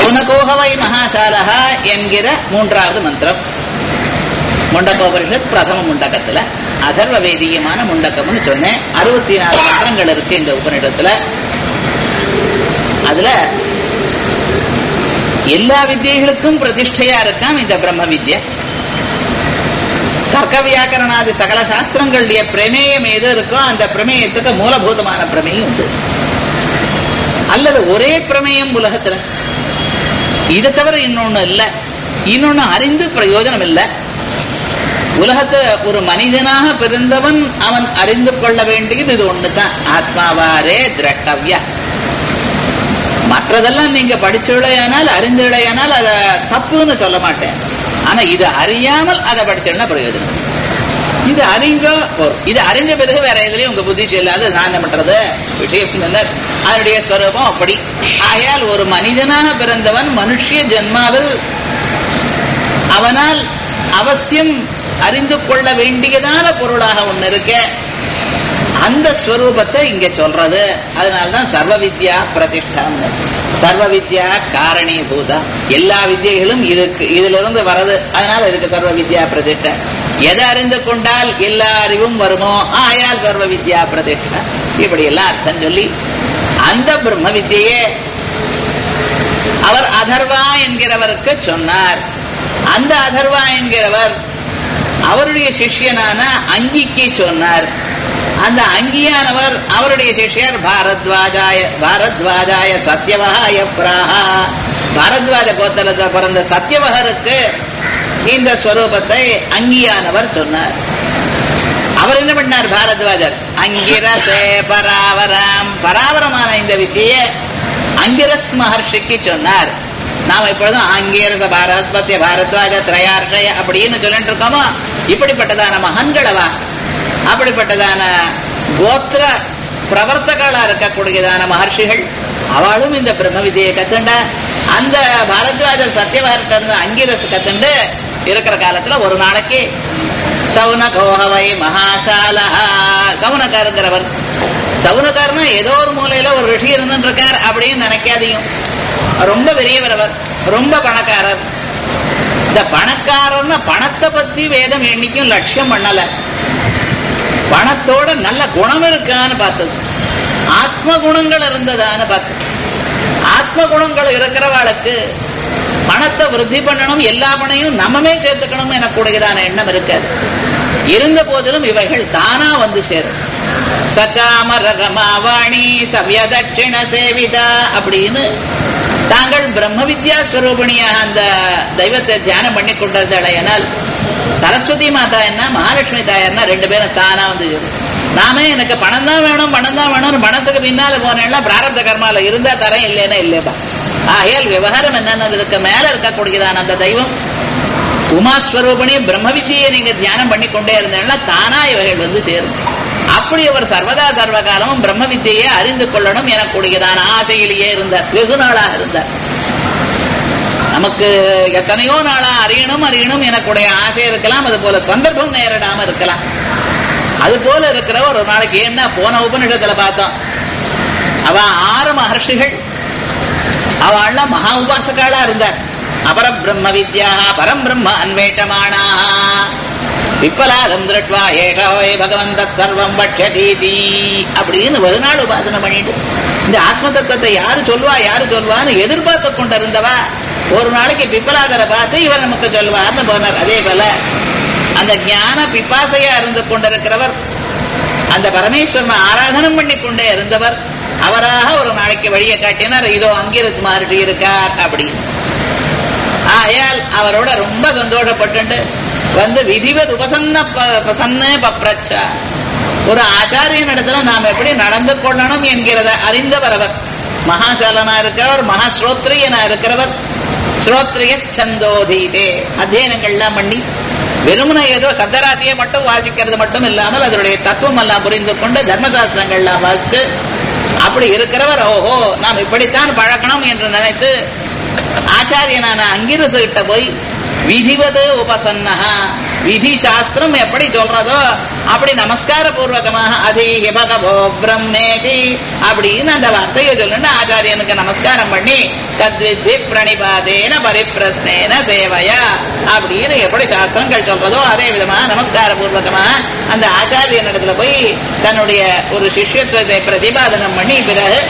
சௌனகோகவை மகாசாலஹா என்கிற மூன்றாவது மந்திரம் முண்டகோபனிஷத் பிரதம முண்டகத்துல அதர்வ வேதியமான முண்டகம்னு சொன்னேன் அறுபத்தி நாலு மந்திரங்கள் இருக்கு இந்த உபநிடத்துல அதுல எல்லா வித்தியைகளுக்கும் பிரதிஷ்டையா இருக்காம் இந்த பிரம்ம வித்யா தர்க்க வியாக்கரணாதி சகல சாஸ்திரங்களுடைய பிரமேயம் எது இருக்கோ அந்த பிரமேயத்துக்கு மூலபூதமான பிரமேயம் உண்டு அல்லது ஒரே பிரமேயம் உலகத்துல இதை தவிர இன்னொன்னு இல்ல இன்னொன்னு அறிந்து பிரயோஜனம் இல்லை உலகத்தை ஒரு மனிதனாக பிறந்தவன் அவன் அறிந்து கொள்ள வேண்டியது இது ஒண்ணுதான் ஆத்மாவாரே திரட்டவ்ய மற்றதெல்லாம் நீங்க படிச்சுள்ளையானால் அறிந்துள்ளையானால் அத தப்புன்னு சொல்ல மாட்டேன் ஆனா இது அறியாமல் அதை படிச்சோம்னா பிரயோஜனம் இது அறிஞ்சோ போதும். இது அறிஞ்ச பிறகு வேற எதுலயும் உங்க புத்தி செல்லாது நான் என்ன பண்றது விஷயம் என்ன அதனுடைய ஸ்வரூபம் அப்படி ஆகையால் ஒரு மனிதனாக பிறந்தவன் மனுஷிய ஜென்மாவில் அவனால் அவசியம் அறிந்து கொள்ள வேண்டியதான பொருளாக ஒண்ணு இருக்க அந்த ஸ்வரூபத்தை இங்க சொல்றது அதனால்தான் சர்வ வித்யா பிரதிஷ்டாம் சர்வ வித்யா காரணீபூதா எல்லா வித்தியைகளும் இதுக்கு இதுல இருந்து வரது அதனால இதுக்கு சர்வ வித்யா பிரதிஷ்டா எதை அறிந்து கொண்டால் எல்லா அறிவும் வருமோ ஆயால் சர்வ வித்யா பிரதிஷ்டா இப்படி எல்லாம் அர்த்தம் சொல்லி அந்த பிரம்ம வித்தியே அவர் அதர்வா என்கிறவருக்கு சொன்னார் அந்த அதர்வா என்கிறவர் அவருடைய சிஷ்யனான அங்கிக்கு சொன்னார் அந்த அங்கியானவர் அவருடைய சிஷ்யர் பாரத்வாஜாய பாரத்வாஜாய சத்யவகாய பிராஹா பாரத்வாஜ கோத்தரத்தை பிறந்த சத்யவகருக்கு இந்த ஸ்வரூபத்தை அங்கியானவர் சொன்னார் அவர் என்ன பண்ணார் பாரத்வாஜர் அங்கிரசே பராவரம் பராவரமான இந்த வித்தியை அங்கிரஸ் மகர்ஷிக்கு சொன்னார் நாம் இப்பொழுதும் ஆங்கிரச பாரஸ்பத்திய பாரத்வாஜ திரையார்ஷய அப்படின்னு சொல்லிட்டு இருக்கோமோ இப்படிப்பட்டதான மகன்களவா அப்படிப்பட்டதான கோத்திர பிரவர்த்தகளா இருக்கக்கூடியதான மகர்ஷிகள் அவளும் இந்த பிரம்ம வித்தியை கத்துண்ட அந்த பாரத்வாஜர் சத்தியவகர்கிட்ட இருந்து அங்கிரஸ் கத்துண்டு இருக்கிற காலத்துல ஒரு நாளைக்கு சவுனகோஹவை மகாசாலா சவுனக்காருங்கிறவர் சவுனக்காரனா ஏதோ ஒரு மூலையில ஒரு ரிஷி இருந்துட்டு இருக்கார் அப்படின்னு நினைக்காதையும் ரொம்ப பெரியவர் அவர் ரொம்ப பணக்காரர் இந்த பணக்காரர்னா பணத்தை பத்தி வேதம் என்னைக்கும் லட்சியம் பண்ணல பணத்தோட நல்ல குணம் இருக்கான்னு பார்த்தது ஆத்ம குணங்கள் இருந்ததான்னு பார்த்தது ஆத்ம குணங்கள் இருக்கிறவாளுக்கு பணத்தை விருத்தி பண்ணணும் எல்லா பணையும் நம்மமே சேர்த்துக்கணும் எனக்கூடியதான எண்ணம் இருக்காது இருந்த போதிலும் இவைகள் தானா வந்து சேரும் சச்சாம ரகமாவாணி சவ்ய தட்சிண சேவிதா அப்படின்னு தாங்கள் பிரம்ம வித்யா ஸ்வரூபிணியாக அந்த தெய்வத்தை தியானம் பண்ணி கொண்டிருந்தால் சரஸ்வதி மாதா என்ன மகாலட்சுமி தாயார்னா ரெண்டு பேரும் தானா வந்து சேரும். நாமே எனக்கு பணம் தான் வேணும் பணம் தான் வேணும் பணத்துக்கு பின்னால போனேன்னா பிராரப்த கர்மால இருந்தா தரேன் இல்லைன்னா இல்லையப்பா ஆகையால் விவகாரம் என்னன்னு இதுக்கு மேல இருக்கக்கூடியதான அந்த தெய்வம் உமாஸ்வரூபணி பிரம்ம வித்தியை நீங்க தியானம் பண்ணி கொண்டே இருந்தேன்னா தானா இவைகள் வந்து சேரும் அப்படி அவர் சர்வதா சர்வ காலமும் பிரம்ம வித்தியை அறிந்து கொள்ளணும் எனக்கூடியதான ஆசையிலேயே இருந்தார் வெகு நாளாக இருந்தார் நமக்கு எத்தனையோ நாளா அறியணும் அறியணும் எனக்குடைய ஆசை இருக்கலாம் அது போல சந்தர்ப்பம் நேரிடாம இருக்கலாம் அது போல இருக்கிற ஒரு நாளைக்கு என்ன போன உபநிஷத்துல பார்த்தோம் அவ ஆறு மகர்ஷிகள் அவள்லாம் மகா உபாசகாளா இருந்தார் அபரம் பிரம்ம வித்யா பரம் பிரம்ம அன்வேஷமானா விப்பலாதம் திருட்வா ஏஷாவே பகவன் தத் சர்வம் பட்சதீதி அப்படின்னு ஒரு நாள் உபாசனை பண்ணிட்டு இந்த ஆத்ம தத்துவத்தை யாரு சொல்வா யாரு சொல்வான்னு எதிர்பார்த்து கொண்டிருந்தவா ஒரு நாளைக்கு பிப்பலாதரை பார்த்து இவர் நமக்கு சொல்வார்னு போனார் அதே போல அந்த ஞான பிப்பாசையா இருந்து கொண்டிருக்கிறவர் அந்த பரமேஸ்வரனை ஆராதனம் பண்ணி கொண்டே இருந்தவர் அவராக ஒரு நாளைக்கு வழியை காட்டினார் இதோ அங்கிரஸ் மாறிட்டு இருக்கார் அப்படின்னு ஆயால் அவரோட ரொம்ப சந்தோஷப்பட்டு வந்து விதிவத் உபசன்ன ப- பிரசன்ன பப்ரச்சா ஒரு ஆச்சாரியன் இடத்துல நாம் எப்படி நடந்து கொள்ளணும் என்கிறத அறிந்தவர் அவர் மகாசாலனா இருக்கிறவர் மகா ஸ்ரோத்ரியனா இருக்கிறவர் ஸ்ரோத்ரிய சந்தோதீதே அத்தியனங்கள்லாம் பண்ணி வெறுமனை ஏதோ சப்தராசியை மட்டும் வாசிக்கிறது மட்டும் இல்லாமல் அதனுடைய தத்துவம் எல்லாம் புரிந்து கொண்டு தர்மசாஸ்திரங்கள்லாம் வாசித்து அப்படி இருக்கிறவர் ஓஹோ நாம் இப்படித்தான் பழக்கணும் என்று நினைத்து ஆச்சாரியனான அங்கிரசு கிட்ட போய் விதிவது உபசன்னஹா விதி சாஸ்திரம் எப்படி சொல்றதோ அப்படி நமஸ்கார பூர்வகமாக அதீஹி பகவோ பிரம்மேதி அப்படின்னு அந்த வார்த்தையை சொல்லுன்னு ஆச்சாரியனுக்கு நமஸ்காரம் பண்ணி தத்வித்தி பிரணிபாதேன பரிப்பிரஸ்னேன சேவையா அப்படின்னு எப்படி சாஸ்திரங்கள் சொல்றதோ அதே விதமா நமஸ்கார பூர்வகமாக அந்த ஆச்சாரியனிடத்துல போய் தன்னுடைய ஒரு சிஷ்யத்துவத்தை பிரதிபாதனம் பண்ணி பிறகு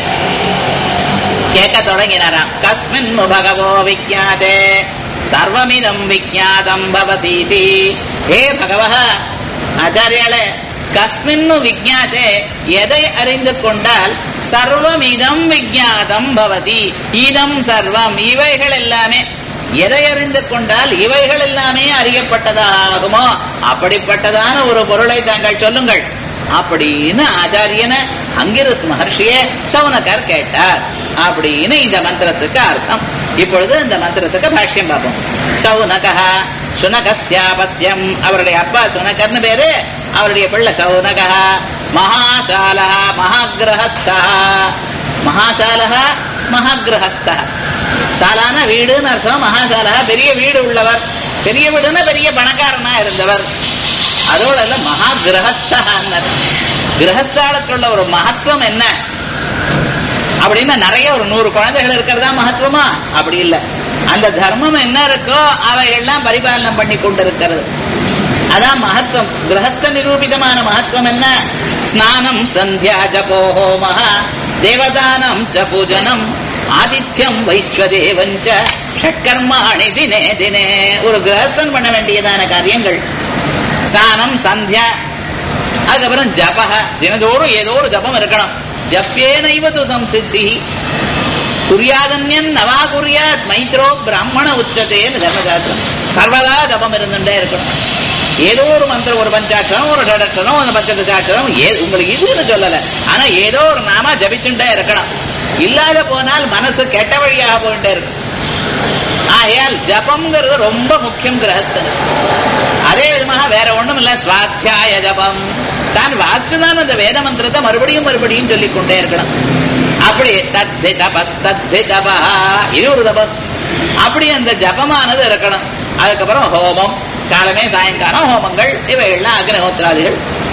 கேட்க தொடங்கினாராம் கஸ்மின் பகவோ விஜாதே சர்வமிதம் விஜாதம் பவதீதி ஹே பகவஹ ஆச்சாரியாளே கஸ்மின்னு விஜாதே எதை அறிந்து கொண்டால் சர்வமிதம் விஜாதம் பவதி இதம் சர்வம் இவைகள் எல்லாமே எதை அறிந்து கொண்டால் இவைகள் எல்லாமே அறியப்பட்டதாகுமோ அப்படிப்பட்டதான ஒரு பொருளை தாங்கள் சொல்லுங்கள் அப்படின்னு ஆச்சாரியன அங்கிரஸ் மகர்ஷிய சவுனகர் கேட்டார் அப்படின்னு இந்த மந்திரத்துக்கு அர்த்தம் இப்பொழுது இந்த மந்திரத்துக்கு பாஷ்யம் பார்ப்போம் சவுனகா சுனகஸ்யாபத்தியம் அவருடைய அப்பா சுனகர்னு பேரு அவருடைய பிள்ளை சவுனகா மகாசாலா மகாகிரகஸ்தா மகாசாலா மகாகிரகஸ்தா சாலான வீடுன்னு அர்த்தம் மகாசாலா பெரிய வீடு உள்ளவர் பெரிய வீடுன்னா பெரிய பணக்காரனா இருந்தவர் அதோட இல்ல மகா கிரகஸ்தான்னர் கிரகஸ்தாளுக்குள்ள ஒரு மகத்துவம் என்ன அப்படின்னா நிறைய ஒரு நூறு குழந்தைகள் இருக்கிறதா மகத்துவமா அப்படி இல்லை அந்த தர்மம் என்ன இருக்கோ அவையெல்லாம் பரிபாலனம் பண்ணி கொண்டிருக்கிறது அதான் மகத்துவம் கிரகஸ்த நிரூபிதமான மகத்துவம் என்ன ஸ்நானம் சந்தியா ஜபோ ஹோமஹ தேவதானம் ச பூஜனம் ஆதித்யம் வைஸ்வதேவஞ்ச ஷட்கர்மாணி தினே தினே ஒரு கிரகஸ்தன் பண்ண வேண்டியதான காரியங்கள் ஸ்நானம் சந்தியா அதுக்கப்புறம் ஜபக தினதோறும் ஏதோ ஒரு ஜபம் இருக்கணும் ஜப்பியேனைவது சம்சித்தி குறியாதன்யன் நவா குறியாத் மைத்ரோ பிராமண உச்சத்தேன்னு தர்மசாஸ்திரம் சர்வதா ஜபம் இருந்துட்டே இருக்கணும் ஏதோ ஒரு மந்திரம் ஒரு பஞ்சாட்சரம் ஒரு ஷடட்சரம் ஒரு பஞ்சதசாட்சரம் ஏ உங்களுக்கு இதுன்னு சொல்லல ஆனா ஏதோ ஒரு நாம ஜபிச்சுட்டே இருக்கணும் இல்லாத போனால் மனசு கெட்ட வழியாக போயிட்டே இருக்கும் ஆகையால் ஜபம்ங்கிறது ரொம்ப முக்கியம் கிரகஸ்தன் அதே விதமாக வேற ஒண்ணும் இல்ல சுவாத்தியாய ஜபம் தான் வாசிச்சுதான் அந்த வேத மந்திரத்தை மறுபடியும் மறுபடியும் சொல்லிக் கொண்டே இருக்கணும் அப்படி தத்தி தபஸ் தத்தி தபா இது ஒரு தபஸ் அப்படி அந்த ஜபமானது இருக்கணும் அதுக்கப்புறம் ஹோமம் காலமே சாயங்காலம் ஹோமங்கள் இவைகள்லாம் அக்னிஹோத்திராதிகள்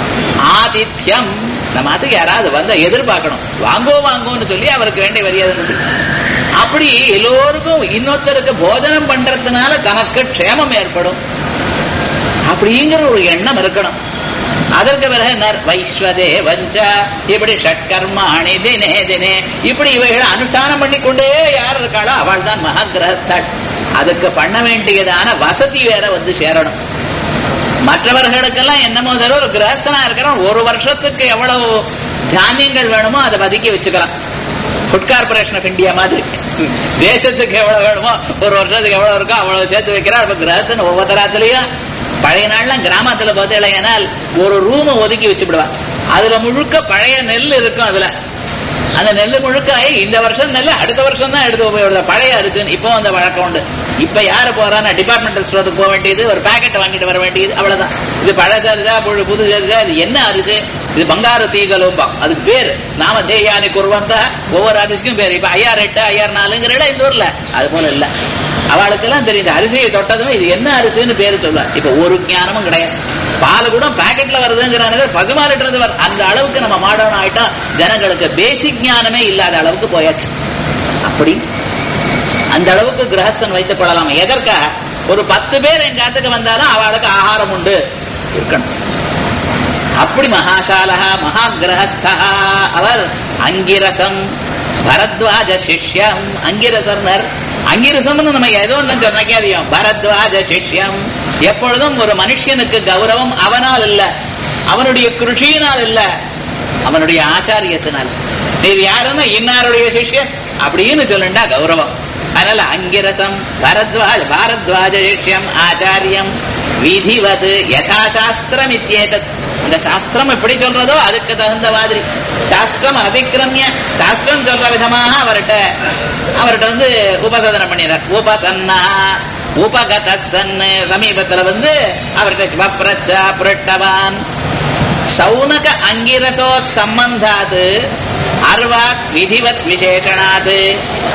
ஆதித்யம் நம்ம அதுக்கு யாராவது வந்து எதிர்பார்க்கணும் வாங்கோ வாங்கோன்னு சொல்லி அவருக்கு வேண்டிய மரியாதை உண்டு அப்படி எல்லோருக்கும் இன்னொருத்தருக்கு போஜனம் பண்றதுனால தனக்கு க்ஷேமம் ஏற்படும் அப்படிங்கிற ஒரு எண்ணம் இருக்கணும் அதற்கு பிறகு நர் வைஸ்வதே வஞ்ச இப்படி ஷட்கர்மாணி தினே தினே இப்படி இவைகளை அனுஷ்டானம் பண்ணி கொண்டே யார் இருக்காளோ அவள் தான் மகாகிரகஸ்தாள் அதுக்கு பண்ண வேண்டியதான வசதி வேற வந்து சேரணும் மற்றவர்களுக்கெல்லாம் என்னமோ தவிர ஒரு கிரகஸ்தனா இருக்கிறோம் ஒரு வருஷத்துக்கு எவ்வளவு தானியங்கள் வேணுமோ அதை பதுக்கி வச்சுக்கலாம் ஃபுட் கார்பரேஷன் ஆஃப் இந்தியா மாதிரி தேசத்துக்கு எவ்வளவு வேணுமோ ஒரு வருஷத்துக்கு எவ்வளவு இருக்கோ அவ்வளவு சேர்த்து வைக்கிறார் இப்ப கிரகத்தின் ஒவ்வொருத்தராத்துலயும் பழைய நாள்லாம் கிராமத்துல பார்த்தீங்கன்னா ஒரு ரூமை ஒதுக்கி வச்சு விடுவா அதுல முழுக்க பழைய நெல் இருக்கும் அதுல அந்த நெல் முழுக்க இந்த வருஷம் நெல் அடுத்த வருஷம் தான் எடுத்து உபயோகம் பழைய அரிசி இப்போ அந்த வழக்கம் உண்டு இப்ப யாரு போறான்னா டிபார்ட்மெண்டல் ஸ்டோருக்கு போக வேண்டியது ஒரு பாக்கெட் வாங்கிட்டு வர வேண்டியது அவ்வளவுதான் இது பழச அரிசா புது புது அரிசா இது என்ன அரிசி இது பங்காரு தீகலும்பா அதுக்கு பேரு நாம தேயானி குருவந்தா ஒவ்வொரு அரிசிக்கும் பேரு இப்ப ஐயாறு எட்டு ஐயாறு நாலுங்கிற இந்த ஊர்ல அது போல இல்ல அவளுக்கு எல்லாம் தெரியுது அரிசியை தொட்டதும் இது என்ன அரிசின்னு பேரு சொல்ல இப்ப ஒரு ஞானமும் கிடையாது பால் கூட பாக்கெட்ல வருதுங்கிறாங்க பசுமாறிட்டு வர அந்த அளவுக்கு நம்ம மாடர்ன் ஆயிட்டா ஜனங்களுக்கு பேசிக் ஞானமே இல்லாத அளவுக்கு போயாச்சு அப்படி அந்த அளவுக்கு கிரகஸ்தன் வைத்துக் கொள்ளலாம் எதற்காக ஒரு பத்து பேர் எங்க இடத்துக்கு வந்தாலும் அவளுக்கு ஆகாரம் உண்டு இருக்கணும் அப்படி மகாசாலா மகா கிரகஸ்தா அவர் அங்கிரசம் பரத்வாஜ சிஷ்யம் அங்கிரசர்னர் அங்கிரசம்னு நம்ம ஏதோ ஒன்று சொன்னக்காதியம் பரத்வாஜ சிஷ்யம் எப்பொழுதும் ஒரு மனுஷனுக்கு கௌரவம் அவனால் இல்ல அவனுடைய கிருஷியினால் இல்ல அவனுடைய ஆச்சாரியத்தினால் நீர் யாருன்னா இன்னாருடைய சிஷ்யன் அப்படின்னு சொல்லுண்டா கௌரவம் அதனால அங்கிரசம் பரத்வாஜ பாரத்வாஜ சிஷ்யம் ஆச்சாரியம் விதிவது யதாசாஸ்திரம் இத்தியேதத் இந்த சாஸ்திரம் எப்படி சொல்றதோ அதுக்கு தகுந்த மாதிரி சாஸ்திரம் அதிக்கிரமிய சாஸ்திரம் சொல்ற விதமாக அவர்கிட்ட அவர்கிட்ட வந்து உபசதனம் பண்ணிடுறார் உபசன்னா உபகத சன்னு சமீபத்துல வந்து அவர்கிட்ட சிவப்பிரச்சா புரட்டவான் சௌனக அங்கிரசோ சம்பந்தாது அர்வாக் விதிவத் விசேஷணாத்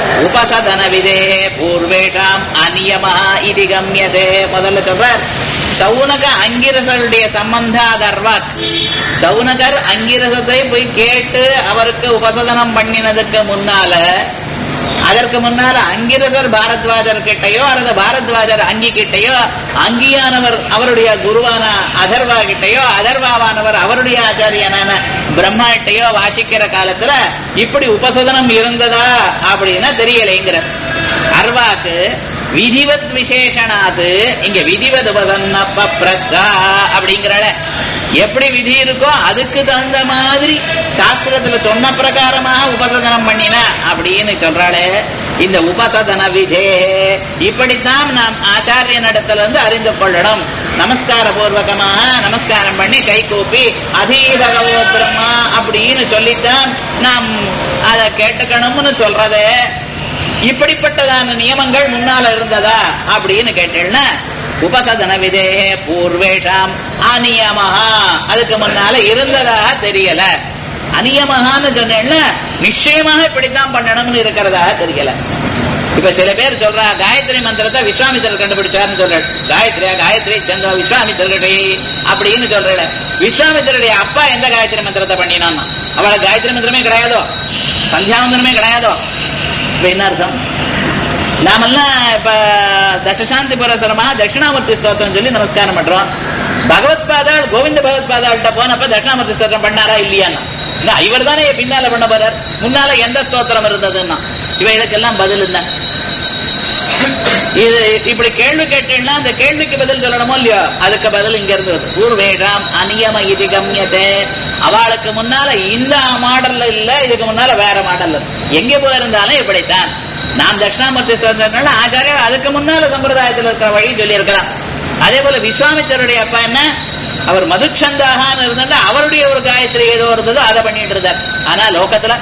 உபசதன விதே பூர்வேஷாம் அநியமா இது கம்யதே முதல்ல சொல்றார் சவுனக அங்கிரசருடைய சம்பந்தாத் அர்வாக் சவுனகர் அங்கிரசத்தை போய் கேட்டு அவருக்கு உபசதனம் பண்ணினதுக்கு முன்னால அதற்கு முன்னால அங்கிரசர் பாரத்வாஜர் கிட்டையோ அல்லது பாரத்வாஜர் அங்கி கிட்டையோ அங்கியானவர் அவருடைய குருவான அதர்வா கிட்டையோ அதர்வாவானவர் அவருடைய ஆச்சாரியனான பிரம்மா கிட்டையோ வாசிக்கிற காலத்துல இப்படி உபசதனம் இருந்ததா அப்படின்னா தெரியலைங்கிற அர்வாக்கு விதிவத் விசேஷனாது இங்க விதிவத் உபசன்னப்ப பிரச்சா அப்படிங்கிறால எப்படி விதி இருக்கோ அதுக்கு தகுந்த மாதிரி சாஸ்திரத்துல சொன்ன பிரகாரமாக உபசதனம் பண்ணினா அப்படின்னு சொல்றாளே இந்த உபசதன விதே இப்படித்தான் நாம் ஆச்சாரிய நடத்துல இருந்து அறிந்து கொள்ளணும் நமஸ்கார பூர்வகமாக நமஸ்காரம் பண்ணி கை கூப்பி அதீ பகவோ பிரம்மா அப்படின்னு சொல்லித்தான் நாம் அதை கேட்டுக்கணும்னு சொல்றதே இப்படிப்பட்டதான நியமங்கள் முன்னால இருந்ததா அப்படின்னு கேட்டேன்னா உபசதன விதே பூர்வேஷாம் அநியமஹா அதுக்கு முன்னால இருந்ததா தெரியல அநியமகான்னு சொன்னேன்னா நிச்சயமாக இப்படித்தான் பண்ணணும்னு இருக்கிறதா தெரியல இப்ப சில பேர் சொல்றா காயத்ரி மந்திரத்தை விஸ்வாமித்திரர் கண்டுபிடிச்சாருன்னு சொல்ற காயத்ரியா காயத்ரி சந்திர விஸ்வாமித்திரர்களை அப்படின்னு சொல்ற விஸ்வாமித்திரருடைய அப்பா எந்த காயத்ரி மந்திரத்தை பண்ணினான்னா அவளுக்கு காயத்ரி மந்திரமே கிடையாதோ சந்தியாவந்தனமே கிடையாதோ இப்ப என்ன அர்த்தம் நாமெல்லாம் இப்ப தசசாந்தி புரசரமா தட்சிணாமூர்த்தி ஸ்தோத்திரம் சொல்லி நமஸ்காரம் பண்றோம் பகவத் பாதாள் கோவிந்த பகவத் பாதாள்கிட்ட போனப்ப தட்சிணாமூர்த்தி ஸ்தோத்திரம் பண்ணாரா இல்லையான்னா இவர் தானே பின்னால பண்ண போறார் முன்னால எந்த ஸ்தோத்திரம் இருந்ததுன்னா இவைகளுக்கெல்லாம் பதில் என்ன இது இப்படி கேள்வி கேட்டீங்கன்னா அந்த கேள்விக்கு பதில் சொல்லணுமோ இல்லையோ அதுக்கு பதில் இங்க இருந்து பூர்வேஷாம் அநியம இது கம்யத்தே அவளுக்கு முன்னால இந்த மாடல்ல இல்ல இதுக்கு முன்னால வேற மாடல் எங்க போயிருந்தாலும் இப்படித்தான் நாம் தட்சிணாமூர்த்தி சொல்றதுனால ஆச்சாரியர் அதுக்கு முன்னால சம்பிரதாயத்தில் இருக்கிற வழி சொல்லி இருக்கலாம் அதே போல விஸ்வாமித்தருடைய அப்பா என்ன அவர் மதுச்சந்தாகான்னு இருந்தா அவருடைய ஒரு காயத்ரி ஏதோ இருந்ததோ அதை பண்ணிட்டு இருந்தார் ஆனா லோகத்துல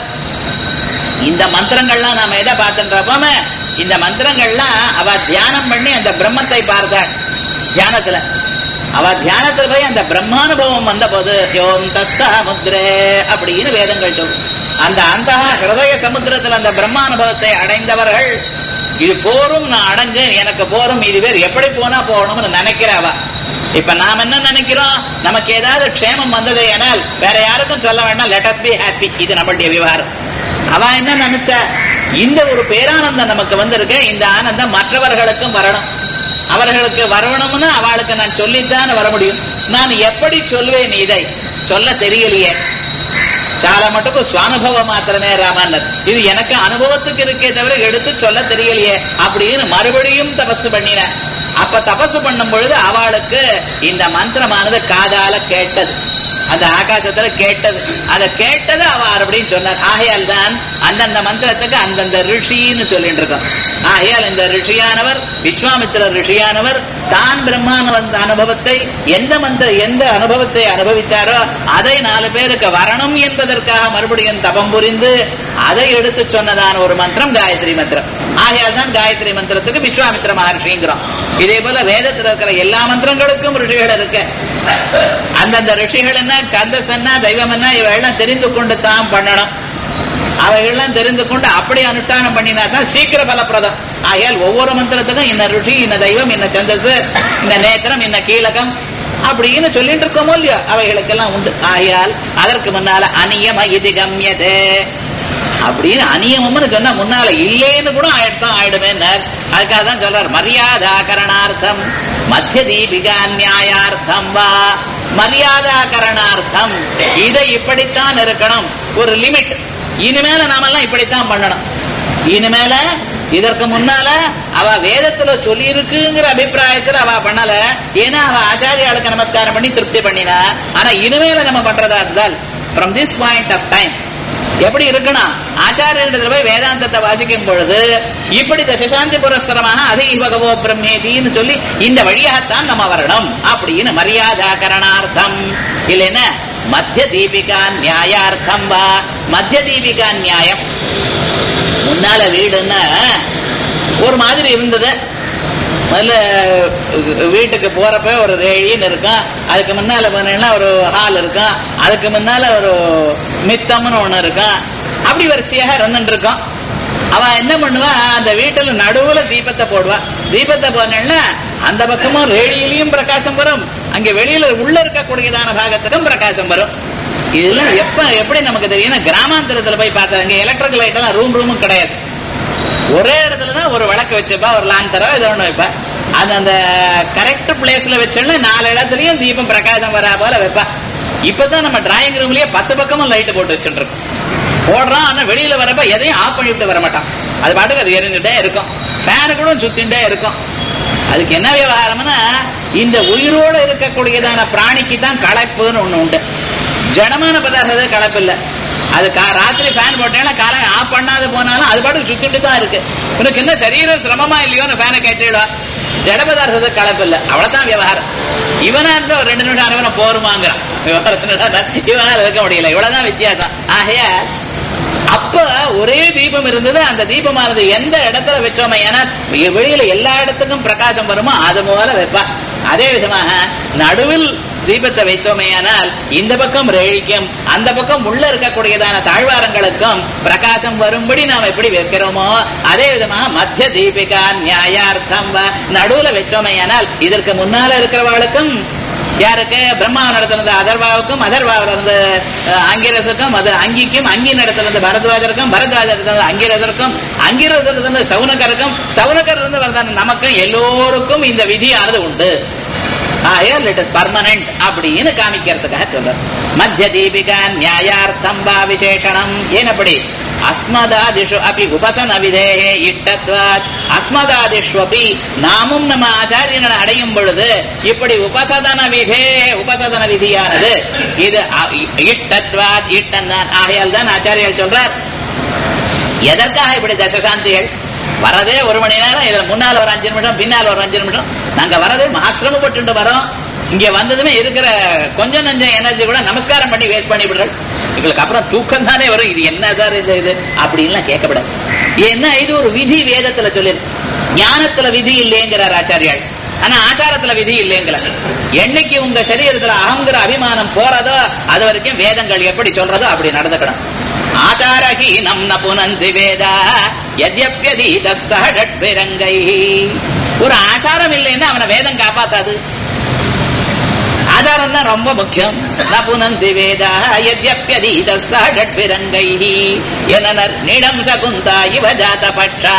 இந்த மந்திரங்கள்லாம் நாம எதை பார்த்துன்றப்போமே இந்த மந்திரங்கள்லாம் அவ தியானம் பண்ணி அந்த பிரம்மத்தை பார்த்தாள் தியானத்துல அவ தியானத்துல போய் அந்த பிரம்மானுபவம் வந்த போது யோந்த சமுத்திரே அப்படின்னு வேதங்கள் சொல்லும் அந்த அந்த ஹிருதய சமுத்திரத்தில் அந்த பிரம்மானுபவத்தை அடைந்தவர்கள் இது போரும் நான் அடைஞ்சேன் எனக்கு போரும் இது பேர் எப்படி போனா போகணும்னு நினைக்கிற அவ இப்ப நாம் என்ன நினைக்கிறோம் நமக்கு ஏதாவது க்ஷேமம் வந்தது ஏனால் வேற யாருக்கும் சொல்ல வேண்டாம் லெட்டஸ் பி ஹாப்பி இது நம்மளுடைய விவகாரம் அவ என்ன நினைச்சா இந்த ஒரு பேரானந்தம் நமக்கு வந்திருக்கு இந்த ஆனந்தம் மற்றவர்களுக்கும் வரணும் அவர்களுக்கு வரணும்னு அவளுக்கு நான் சொல்லித்தான் வர முடியும் நான் எப்படி சொல்வேன் இதை சொல்ல தெரியலையே చాలా మటుకు స్వానుభవం మాత్రమే రామన్నర్ இது எனக்கு அனுபவத்துக்கு இருக்கே தவிர எடுத்து சொல்ல தெரியலையே அப்படின்னு மறுபடியும் தபசு பண்ணின அப்ப தபசு பண்ணும் பொழுது அவளுக்கு இந்த மந்திரமானது காதால கேட்டது அந்த ஆகாசத்துல கேட்டது அதை கேட்டது அவ மறுபடியும் சொன்னார் ஆகையால் தான் அந்தந்த மந்திரத்துக்கு அந்தந்த ரிஷின்னு சொல்லிட்டு இருக்கோம் ஆகையால் இந்த ரிஷியானவர் விஸ்வாமித்திர ரிஷியானவர் தான் பிரம்மான வந்த அனுபவத்தை எந்த மந்திர எந்த அனுபவத்தை அனுபவித்தாரோ அதை நாலு பேருக்கு வரணும் என்பதற்காக மறுபடியும் தபம் புரிந்து அதை எடுத்து சொன்னதான ஒரு மந்திரம் காயத்ரி மந்திரம் ஆகையால் தான் காயத்ரி மந்திரத்துக்கு விஸ்வாமித்திர மகர்ஷிங்கிறோம் இதே போல வேதத்தில் இருக்கிற எல்லா மந்திரங்களுக்கும் ரிஷிகள் இருக்கு அந்தந்த ரிஷிகள் என்ன சந்தஸ் என்ன தெய்வம் என்ன இவைகள்லாம் தெரிந்து கொண்டு தான் பண்ணணும் அவைகள்லாம் தெரிந்து கொண்டு அப்படி அனுஷ்டானம் பண்ணினா தான் சீக்கிர பலப்பிரதம் ஆகையால் ஒவ்வொரு மந்திரத்துக்கும் இன்ன ருஷி இன்ன தெய்வம் இன்ன சந்தஸ் இன்ன நேத்திரம் இன்ன கீழகம் அப்படின்னு சொல்லிட்டு இருக்கோமோ இல்லையோ அவைகளுக்கெல்லாம் உண்டு ஆகையால் அதற்கு முன்னால அநியம இது கம்யதே அப்படின்னு அநியமம்னு சொன்னா முன்னால இல்லேன்னு கூட ஆயிடுதான் ஆயிடுமே அதுக்காக தான் சொல்றார் மரியாதா கரணார்த்தம் மத்திய தீபிகா நியாயார்த்தம் வா மரியாதா கரணார்த்தம் இதை இப்படித்தான் இருக்கணும் ஒரு லிமிட் இனிமேல நாமெல்லாம் இப்படித்தான் பண்ணணும் இனிமேல இதற்கு முன்னால அவ வேதத்துல சொல்லி இருக்குங்கிற அபிப்பிராயத்துல அவ பண்ணல ஏன்னா அவ ஆச்சாரியாளுக்கு நமஸ்காரம் பண்ணி திருப்தி பண்ணினா ஆனா இனிமேல நம்ம பண்றதா இருந்தால் from this point of time எப்படி இருக்கணும் ஆச்சாரியத்துல போய் வேதாந்தத்தை வாசிக்கும் பொழுது இப்படி தசசாந்தி புரஸ்தரமாக அதை பகவோ பிரம்மேதின்னு சொல்லி இந்த வழியாகத்தான் நம்ம வரணும் அப்படின்னு மரியாதா கரணார்த்தம் இல்லைன்னா மத்திய தீபிகா நியாயார்த்தம் வா மத்திய தீபிகா நியாயம் முன்னால வீடுன்னா ஒரு மாதிரி இருந்தது முதல்ல வீட்டுக்கு போறப்ப ஒரு ரேழின்னு இருக்கும் அதுக்கு முன்னால போனீங்கன்னா ஒரு ஹால் இருக்கும் அதுக்கு முன்னால ஒரு மித்தம்னு ஒண்ணு இருக்கும் அப்படி வரிசையாக இருந்துட்டு இருக்கோம் அவ என்ன பண்ணுவா அந்த வீட்டுல நடுவுல தீபத்தை போடுவா தீபத்தை போனா அந்த பக்கமும் ரேடியிலையும் பிரகாசம் வரும் அங்க வெளியில உள்ள இருக்கக்கூடியதான பாகத்துக்கும் பிரகாசம் வரும் இதெல்லாம் எப்ப எப்படி நமக்கு தெரியும் கிராமாந்தரத்துல போய் பார்த்தா அங்க எலக்ட்ரிக் லைட் எல்லாம் ரூம் ரூமும் கிடையாது ஒரே இடத்துல தான் ஒரு விளக்கு வச்சுப்பா ஒரு லாந்தரோ இதை ஒண்ணு வைப்பா அது அந்த கரெக்ட் பிளேஸ்ல வச்சோன்னா நாலு இடத்துலயும் தீபம் பிரகாசம் வரா போல வைப்பா இப்பதான் நம்ம டிராயிங் ரூம்லயே பத்து பக்கமும் லைட் போட்டு வச்சுட்டு இருக்கோம் போடுறான் ஆனா வெளியில வரப்ப எதையும் ஆஃப் பண்ணிவிட்டு வர மாட்டான் அது பாட்டுக்கு அது எரிஞ்சுட்டே இருக்கும் ஃபேனு கூட சுத்திண்டே இருக்கும் அதுக்கு என்ன விவகாரம்னா இந்த உயிரோட இருக்கக்கூடியதான பிராணிக்கு தான் களைப்புன்னு ஒண்ணு உண்டு ஜடமான பதார்த்தத்தை களைப்பு இல்லை அது கா- ராத்திரி ஃபேன் போட்டேன்னா காலை ஆஃப் பண்ணாத போனாலும் அது பாட்டுக்கு சுத்திட்டு தான் இருக்கு உனக்கு என்ன சரீரம் சிரமமா இல்லையோன்னு ஃபேனை கேட்டுடா ஜட பதார்த்தத்துக்கு கலப்பு இல்லை அவ்வளவுதான் விவகாரம் இவனா இருந்தா ஒரு ரெண்டு நிமிஷம் ஆனவன போருமாங்கிறான் விவகாரத்தினால இவனால இருக்க முடியல இவ்வளவுதான் வித்தியாசம் ஆகைய அப்ப ஒரே தீபம் இருந்தது அந்த தீபமானது எந்த இடத்துல வச்சோமே ஏன்னா வெளியில எல்லா இடத்துக்கும் பிரகாசம் வருமோ அது போல வைப்பா அதே விதமாக நடுவில் தீபத்தை வைத்தோமேயானால் இந்த பக்கம் ரேழிக்கும் அந்த பக்கம் உள்ள இருக்கக்கூடியதான தாழ்வாரங்களுக்கும் பிரகாசம் வரும்படி நாம் எப்படி வைக்கிறோமோ அதே விதமாக மத்திய தீபிகா நியாயார்த்தம் வ- நடுவுல வச்சோமேயானால் இதற்கு முன்னால இருக்கிறவர்களுக்கும் யாருக்கு பிரம்மா நடத்தினது அதர்வாவுக்கும் அதர்வாவில் இருந்து அஹ், அங்கிரசுக்கும் அது அங்கிக்கும் அங்கி நடத்தினது பரத்வாஜருக்கும் பரத்வாஜர் இருந்தது அங்கிரசருக்கும் அங்கிரசர் இருந்தது சவுனகருக்கும் சவுனகர் இருந்து வரதான நமக்கும் எல்லோருக்கும் இந்த விதியானது உண்டு ஆகையால் இட் இஸ் பர்மனன்ட் அப்படின்னு காமிக்கிறதுக்காக சொல்றார் மத்திய தீபிகா நியாயார்த்தம் வா விசேஷணம் ஏனப்படி அஸ்மதாதிஷு அபி உபசன விதேகே இட்டத்வாத் அஸ்மதாதிஷு அபி நாமும் நம்ம ஆச்சாரியனை அடையும் பொழுது இப்படி உபசதன விதே உபசதன விதியானது இது அ- இஷ்டத்வாத் இஷ்டம் தான் ஆகையால் தான் ஆச்சாரியர் சொல்றார் எதற்காக இப்படி தசசாந்திகள் வரதே ஒரு மணி நேரம் இதுல முன்னால ஒரு அஞ்சு நிமிஷம் பின்னால ஒரு அஞ்சு நிமிஷம் நாங்க வரதே மகாசிரமப்பட்டு வரோம் இங்க வந்ததுமே இருக்கிற கொஞ்சம் நஞ்சம் எனர்ஜி கூட நமஸ்காரம் பண்ணி வேஸ்ட் பண்ணி விடுறோம் எங்களுக்கு அப்புறம் தூக்கம் தானே வரும் இது என்ன சார் இது இது அப்படின்லாம் கேட்கப்படாது ஏன்னா இது ஒரு விதி வேதத்துல சொல்லிருக்கு ஞானத்துல விதி இல்லைங்கிறார் ஆச்சாரியாள் ஆனா ஆச்சாரத்துல விதி இல்லைங்கிற என்னைக்கு உங்க சரீரத்துல அகங்கிற அபிமானம் போறதோ அது வரைக்கும் வேதங்கள் எப்படி சொல்றதோ அப்படி நடந்துக்கணும் ஆச்சாரஹீனம் ந புனந்தி வேதா யத்யப்யதீத சஹடட்பிரங்கை ஒரு ஆச்சாரம் இல்லைன்னா அவனை வேதம் காப்பாத்தாது ஆச்சாரம் தான் ரொம்ப முக்கியம் ந புனந்தி வேதா யத்யப்யதீத சஹடட்பிரங்கை எனனர் நிடம் சகுந்தா இவ ஜாத பட்சா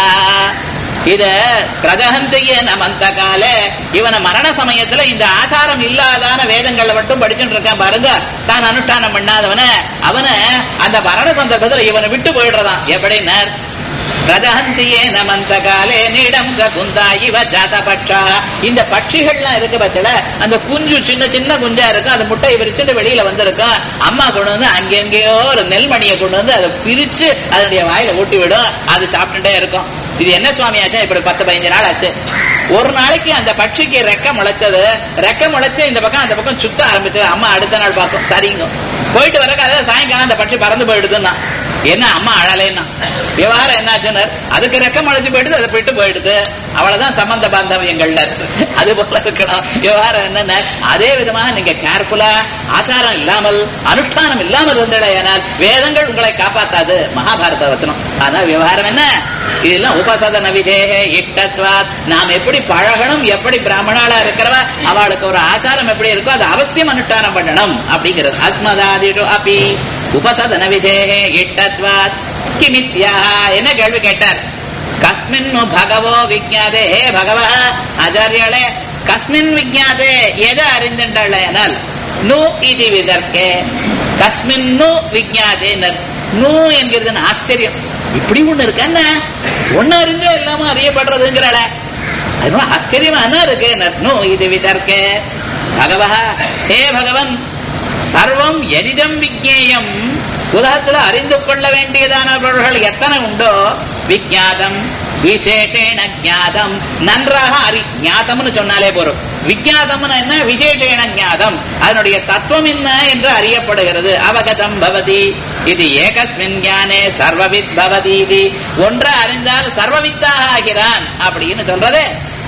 இத பிரதகந்தைய நமந்த கால இவன மரண சமயத்துல இந்த ஆச்சாரம் இல்லாதான வேதங்களை மட்டும் படிச்சுட்டு இருக்கான் பாருங்க தான் அனுஷ்டானம் பண்ணாதவன அவன அந்த மரண சந்தர்ப்பத்துல இவனை விட்டு போயிடுறதான் எப்படின்னார் பிரதஹந்தியே நமந்த காலே நீடம் சகுந்தா இவ ஜாத பட்சா இந்த பட்சிகள்லாம் இருக்கு பட்சல அந்த குஞ்சு சின்ன சின்ன குஞ்சா இருக்கும் அது முட்டை விரிச்சுட்டு வெளியில வந்திருக்கும் அம்மா கொண்டு வந்து அங்கெங்கேயோ ஒரு நெல்மணியை கொண்டு வந்து அதை பிரிச்சு அதனுடைய வாயில ஊட்டி விடும் அது சாப்பிட்டுட்டே இருக்கும் இது என்ன சுவாமி ஆச்சு இப்படி பத்து பதினஞ்சு நாள் ஆச்சு ஒரு நாளைக்கு அந்த பட்சிக்கு ரெக்க முளைச்சது ரெக்க முளைச்சு இந்த பக்கம் அந்த பக்கம் சுத்த ஆரம்பிச்சது அம்மா அடுத்த நாள் பார்க்கும் சரிங்க போயிட்டு வரக்க அதாவது சாயங்காலம் அந்த பட்சி பறந்து போயிடுதுன்னா என்ன அம்மா அழலேன்னா விவகாரம் என்னாச்சுன்னு அதுக்கு ரெக்க முளைச்சு போயிடுது அதை போயிட்டு போயிடுது அவ்வளவுதான் சம்பந்த பாந்தவியங்கள்ல அது போல இருக்கணும் விவகாரம் என்னன்னா அதே விதமாக நீங்க கேர்ஃபுல்லா ஆச்சாரம் இல்லாமல் அனுஷ்டானம் இல்லாமல் இருந்தடையானால் வேதங்கள் உங்களை காப்பாத்தாது மகாபாரத வச்சனம் ஆனா விவகாரம் என்ன இதெல்லாம் உபசதன விதேக இஷ்டத்வாத் நாம் எப்படி பழகணும் எப்படி பிராமணாளா இருக்கிறவா அவளுக்கு ஒரு ஆச்சாரம் எப்படி இருக்கோ அது அவசியம் அனுஷ்டானம் பண்ணணும் அப்படிங்கிறது அஸ்மதாதிஷு அபி உபசதன விதேக இஷ்டத்வாத் கிமித்யா என்ன கேள்வி கேட்டார் கஸ்மின் பகவோ விஜாதே ஹே பகவ ஆச்சாரியாளே கஸ்மின் விஜாதே எதை அறிந்துட்டாள் நூ இது விதர்க்கே கஸ்மின் நூ விஜாதே நூ என்கிறது ஆச்சரியம் இப்படி ஒண்ணு இருக்கு என்ன ஒண்ணு அறிஞ்சோ இல்லாம அறியப்படுறதுங்கிறாள அது ரொம்ப ஆச்சரியமா என்ன இருக்கு நூ இது விதர்க்கே பகவா ஹே பகவன் சர்வம் எரிதம் விஜேயம் உலகத்துல அறிந்து கொள்ள வேண்டியதான பொருள்கள் எத்தனை உண்டோ விஜாதம் விசேஷேன ஜாதம் நன்றாக அறி ஞாதம்னு சொன்னாலே போறோம் விஜாதம்னு என்ன விசேஷேன ஞாதம் அதனுடைய தத்துவம் என்ன என்று அறியப்படுகிறது அவகதம் பவதி இது ஏகஸ்மின் ஞானே சர்வவித் பவதி இது ஒன்றை அறிந்தால் சர்வவித்தாக ஆகிறான் அப்படின்னு சொல்றதே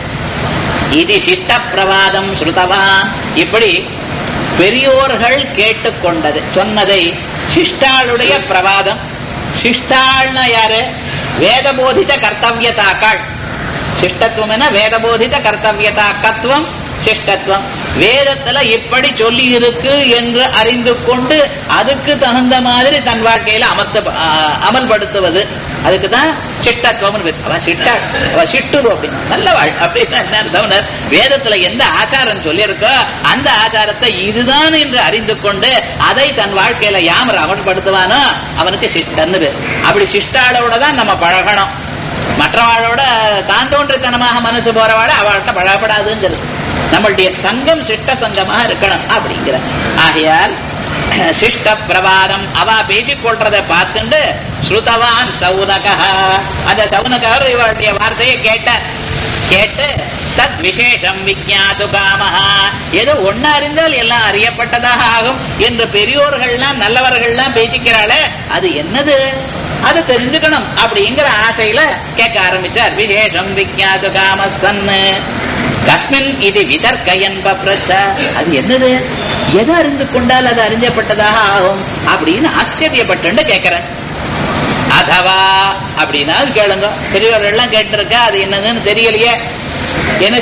இது சிஷ்ட பிரவாதம் ஸ்ருதவான் இப்படி பெரியோர்கள் கேட்டுக்கொண்டது சொன்னதை சிஷ்டாளுடைய பிரவாதம் சிஷ்டாள்னா யாரு வேதபோதித கர்த்தவியதாக்கள் சிஷ்டத்துவம் என வேதபோதித கர்த்தவியதாக்கத்துவம் சிஷ்டத்துவம் வேதத்துல இப்படி சொல்லி இருக்கு என்று அறிந்து கொண்டு அதுக்கு தகுந்த மாதிரி தன் வாழ்க்கையில அமர்த்த ஆ- அமல்படுத்துவது அதுக்கு தான் சிட்டத்துவம் அவன் சிட்ட அவ சிட்டுரு அப்படின்னு நல்ல வாழ் அப்படின்னு என்ன அர்த்தம்னா, வேதத்துல எந்த ஆச்சாரம் சொல்லியிருக்கோ அந்த ஆச்சாரத்தை இதுதான் என்று அறிந்து கொண்டு அதை தன் வாழ்க்கையில யாமர் அமல்படுத்துவானோ அவனுக்கு சிட்டன்னு பேர் அப்படி சிஷ்டாளோட தான் நம்ம பழகணும் மற்றவாளோட தான் தோன்றித்தனமாக மனசு போறவாட அவள்கிட்ட பழகப்படாதுங்கிறது நம்மளுடைய சங்கம் சிஷ்ட சங்கமா இருக்கணும் அப்படிங்கிற ஆகையால் சிஷ்ட பிரபாதம் அவ பேசிக் கொள்றதை பார்த்துண்டு ஸ்ருதவான் சௌனகா அந்த சௌனகர் இவருடைய வார்த்தையை கேட்டார் கேட்டு தத் விசேஷம் விஜாது காமஹா ஏதோ ஒன்னு அறிந்தால் எல்லாம் அறியப்பட்டதாக ஆகும் என்று பெரியோர்கள்லாம் நல்லவர்கள்லாம் பேசிக்கிறாளே அது என்னது அது தெரிஞ்சுக்கணும் அப்படிங்கிற ஆசையில கேட்க ஆரம்பிச்சார் விசேஷம் விஜாது காம சன்னு கஸ்மின் இது விதர்க்கயன் பப்ரச்ச அது என்னது எதை அறிந்து கொண்டால் அது அறிஞ்சப்பட்டதாக ஆகும் அப்படின்னு ஆச்சரியப்பட்டு கேட்கிறேன் அதவா அப்படின்னா அது கேளுங்க பெரியவர்கள் எல்லாம் கேட்டிருக்கா அது என்னதுன்னு தெரியலையே என்ன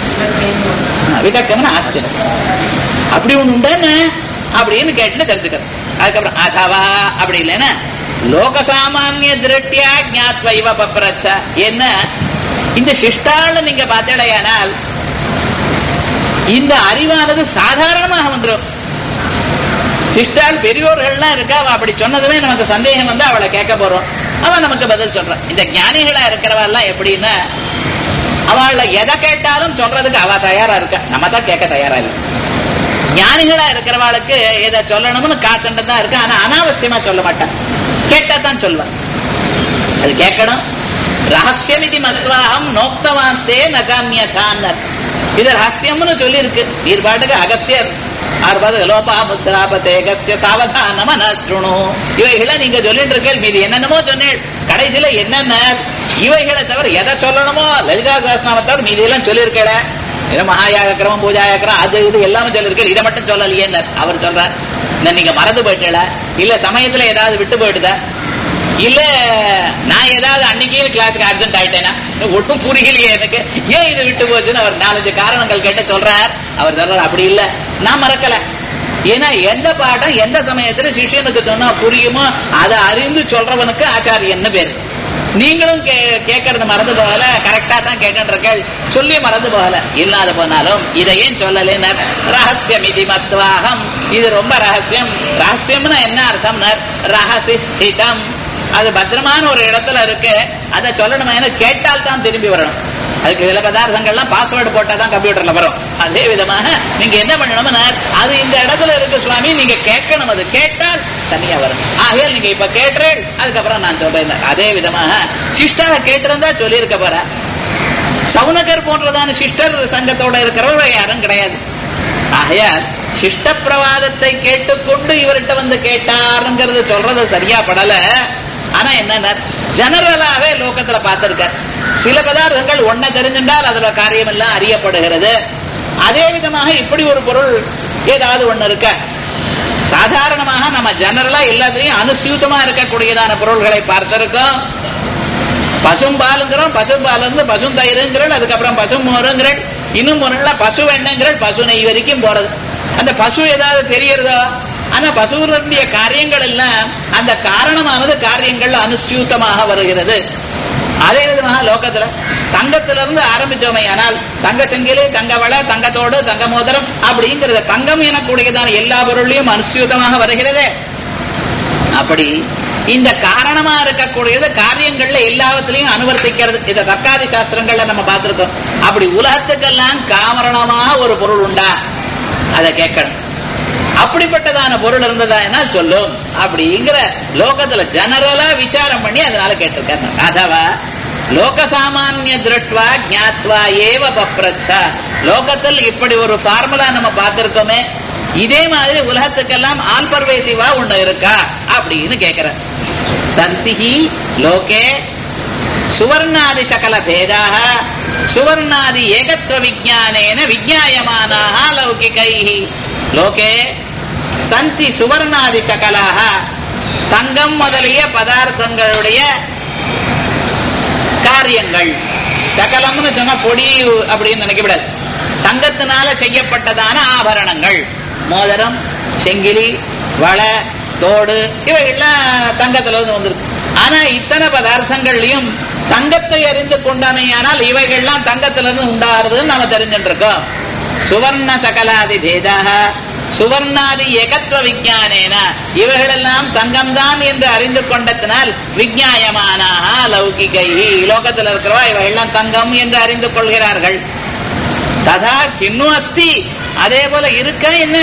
விதக்கம்னு ஆச்சரியம் அப்படி ஒண்ணு உண்டானே அப்படின்னு கேட்டு தெரிஞ்சுக்கிறேன் அதுக்கப்புறம் அதவா அப்படி இல்லைன்னா லோகசாமானிய திருட்டியா ஞாத்வ இவ பப்ரச்ச என்ன இந்த சிஷ்டால நீங்க பார்த்தீங்களேயானால் இந்த அறிவானது சாதாரணமாக வந்துடும் சிஸ்டால் பெரியோர்கள்லாம் இருக்கா அவ அப்படி சொன்னதுமே நமக்கு சந்தேகம் வந்து அவளை கேட்க போறோம் அவன் நமக்கு பதில் சொல்றான் இந்த ஞானிகளா இருக்கிறவெல்லாம் எப்படின்னா அவள எதை கேட்டாலும் சொல்றதுக்கு அவ தயாரா இருக்கா நம்ம தான் கேட்க தயாரா இல்லை ஞானிகளா இருக்கிறவாளுக்கு எதை சொல்லணும்னு காத்துட்டு தான் இருக்கு ஆனா அனாவசியமா சொல்ல மாட்டான் கேட்டா தான் சொல்வான் அது கேட்கணும் ரகசியம் இது மத்வாகம் நோக்தவாந்தே நஜாமியதான் இது ரகசியம்னு சொல்லி இருக்கு நீர் பாட்டுக்கு அகஸ்தியர் ஆர்பாத லோபா முத்ராபதே அகஸ்திய சாவதானம் அனஸ்ருணு இவைகளை நீங்க சொல்லிட்டு இருக்கேள் மீது என்னென்னமோ சொன்னேன் கடைசியில என்னென்ன இவைகளை தவிர எதை சொல்லணுமோ லலிதா சாஸ்திரத்தை தவிர மீதி எல்லாம் சொல்லியிருக்கல ஏதோ மகாயாகக்கிரமம் பூஜாயாக்கிரம் அது இது எல்லாமே சொல்லியிருக்கேன் இதை மட்டும் சொல்லலையேன்னு அவர் சொல்றார் என்ன நீங்க மறந்து போயிட்டல இல்ல சமயத்துல ஏதாவது விட்டு போயிட்டுதா இல்ல நான் ஏதாவது அன்னைக்கு கிளாஸுக்கு ஆப்சென்ட் ஆயிட்டேனா ஒட்டும் புரியலையே எனக்கு ஏன் இது விட்டு போச்சுன்னு அவர் நாலஞ்சு காரணங்கள் கேட்ட சொல்றார் அவர் சொல்றார் அப்படி இல்ல நான் மறக்கல ஏன்னா எந்த பாடம் எந்த சமயத்துல சிஷ்யனுக்கு சொன்னா புரியுமோ அதை அறிந்து சொல்றவனுக்கு ஆச்சாரியன்னு பேரு நீங்களும் கே- கேட்கறது மறந்து போகல கரெக்டா தான் கேட்கன்றீர்கள் சொல்லி மறந்து போகல இல்லாத போனாலும் இதை ஏன் சொல்லலைன்னு ரகசியம் இது மத்வாகம் இது ரொம்ப ரகசியம் ரகசியம்னா என்ன அர்த்தம்னா ரகசி ஸ்திதம் அது பத்திரமான ஒரு இடத்துல இருக்கு அதை சொல்லணுமே கேட்டால் தான் திரும்பி வரணும் அதுக்கு சில பதார்த்தங்கள்லாம் பாஸ்வேர்டு போட்டா தான் கம்ப்யூட்டர்ல வரும் அதே விதமாக நீங்க என்ன பண்ணணும்னா அது இந்த இடத்துல இருக்கு சுவாமி நீங்க கேட்கணும் அது கேட்டால் தனியா வரும் ஆகையால் நீங்க இப்ப கேட்டுறேன் அதுக்கப்புறம் நான் சொல்றேன் அதே விதமாக சிஷ்டாவை கேட்டிருந்தா சொல்லியிருக்க போற சவுனகர் போன்றதான சிஸ்டர் சங்கத்தோட இருக்கிறவர் யாரும் கிடையாது ஆகையால் சிஷ்ட பிரவாதத்தை கேட்டுக்கொண்டு இவர்கிட்ட வந்து கேட்டாருங்கிறது சொல்றது சரியா படல ஆனா என்ன ஜெனரலாவே லோகத்துல பார்த்திருக்கார் சில பதார்த்தங்கள் ஒன்ன தெரிஞ்சின்றால் அதுல காரியம் எல்லாம் அறியப்படுகிறது அதே விதமாக இப்படி ஒரு பொருள் ஏதாவது ஒண்ணு இருக்க சாதாரணமாக நம்ம ஜெனரலா எல்லாத்துலயும் அனுசியூத்தமா இருக்கக்கூடியதான பொருள்களை பார்த்திருக்கோம் பசும்பாலுங்கிறோம் பசும்பால் இருந்து பசும் தயிருங்கிறள் அதுக்கப்புறம் பசும் மோருங்கிறள் இன்னும் முறையில பசு வெண்ணங்கிறள் பசு நெய் வரைக்கும் போறது அந்த பசு ஏதாவது தெரியறதோ ஆனா பசுவனுடைய காரியங்கள் எல்லாம் அந்த காரணமானது காரியங்கள் அனுசியூத்தமாக வருகிறது அதே விதமாக லோகத்துல தங்கத்திலிருந்து ஆரம்பிச்சோமே ஆனால் தங்க செங்கிலி தங்க வள தங்கத்தோடு தங்க மோதிரம் அப்படிங்கிறது தங்கம் எனக்கூடியதான எல்லா பொருளையும் அனுசியூத்தமாக வருகிறதே அப்படி இந்த காரணமா இருக்கக்கூடியது காரியங்கள்ல எல்லாவற்றிலையும் அனுவர்த்திக்கிறது இத தற்காதி சாஸ்திரங்கள்ல நம்ம பார்த்திருக்கோம் அப்படி உலகத்துக்கெல்லாம் காரணமாக ஒரு பொருள் உண்டா அதை கேட்கணும் அப்படிப்பட்டதான பொருள் இருந்ததா என்ன சொல்லும் அப்படிங்கிற லோகத்துல ஜெனரலா விசாரம் பண்ணி அதனால கேட்டிருக்காரு அதவா லோக சாமானிய திருட்வா ஜாத்வா ஏவ பப்ரச்சா லோகத்தில் இப்படி ஒரு ஃபார்முலா நம்ம பார்த்திருக்கோமே இதே மாதிரி உலகத்துக்கெல்லாம் ஆல்பர்வேசிவா ஒண்ணு இருக்கா அப்படின்னு கேக்குற சந்திஹி லோகே சுவர்ணாதி சகல பேதாக சுவர்ணாதி ஏகத்துவ விஜானேன விஜாயமானாக லௌகிகை லோகே சந்தி சுவர்ணாதி சகலாக தங்கம் முதலிய பதார்த்தங்களுடைய காரியங்கள் சகலம்னு சொன்னா பொடி அப்படின்னு நினைக்கக்கூடாது தங்கத்தினால செய்யப்பட்டதான ஆபரணங்கள் மோதிரம் செங்கிலி வளை தோடு இவைகள்லாம் தங்கத்துல இருந்து வந்திருக்கு ஆனா இத்தனை பதார்த்தங்கள்லயும் தங்கத்தை அறிந்து கொண்டாமையானால் இவைகள்லாம் தங்கத்திலிருந்து உண்டாகிறதுன்னு நாம தெரிஞ்சுட்டு இருக்கோம் சுவர்ண சகலாதி பேதாக சுவர்ணாதி ஏகத்துவ விஜானேன இவைகளெல்லாம் தங்கம்தான் என்று அறிந்து கொண்டதனால் விஜாயமானாக லௌகிகை லோகத்தில் இருக்கிறவா இவைகள்லாம் தங்கம் என்று அறிந்து கொள்கிறார்கள் ததா கிண்ணு அஸ்தி அதே போல இருக்க என்ன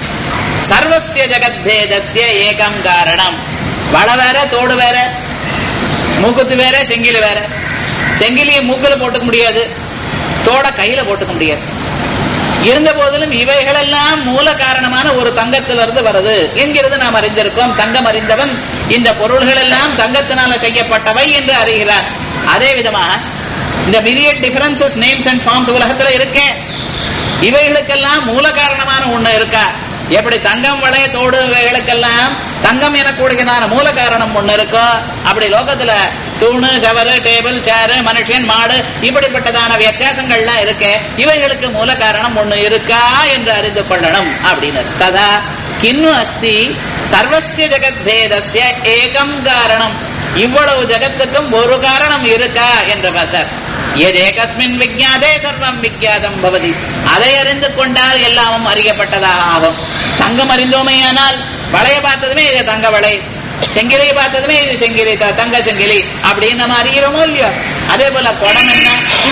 சர்வசிய ஜெகத்பேதஸ்ய ஏகம் காரணம் வள வேற தோடு வேற மூக்குத்து வேற செங்கிலி வேற செங்கிலியை மூக்குல போட்டுக்க முடியாது தோட கையில போட்டுக்க முடியாது இருந்த போதிலும் இவைகளெல்லாம் மூல காரணமான ஒரு தங்கத்திலிருந்து வருது என்கிறது நாம் அறிந்திருக்கோம் தங்கம் அறிந்தவன் இந்த பொருள்கள் எல்லாம் தங்கத்தினால செய்யப்பட்டவை என்று அறிகிறார் அதே விதமாக இந்த million differences names and forms உலகத்துல இருக்கே இவைகளுக்கெல்லாம் மூல காரணமான ஒண்ணு இருக்கா எப்படி தங்கம் வளைய தோடு இவைகளுக்கெல்லாம் தங்கம் எனக்கூடியதான மூல காரணம் ஒண்ணு இருக்கோ அப்படி லோகத்துல தூணு சவரு டேபிள் சேரு மனுஷன் மாடு இப்படிப்பட்டதான வித்தியாசங்கள்லாம் இருக்கு இவைகளுக்கு மூல காரணம் ஒண்ணு இருக்கா என்று அறிந்து கொள்ளணும் அப்படின்னு ததா கிண்ணு அஸ்தி சர்வசிய ஜெகத் பேதஸ்ய ஏகம் காரணம் இவ்வளவு ஜெகத்துக்கும் ஒரு காரணம் இருக்கா என்று பார்த்தார் ஏதேகஸ்மின் விஜாதே சர்வம் விஜாதம் பவதி அதை அறிந்து கொண்டால் எல்லாமும் அறியப்பட்டதாக ஆகும் தங்கம் அறிந்தோமேயானால் வளைய பார்த்ததுமே இது தங்க வளை செங்கிலியை பார்த்ததுமே இது செங்கிலி த- தங்க செங்கிலி அப்படின்னு நம்ம அறிகிறோமோ இல்லையோ அதே போல குடம் என்ன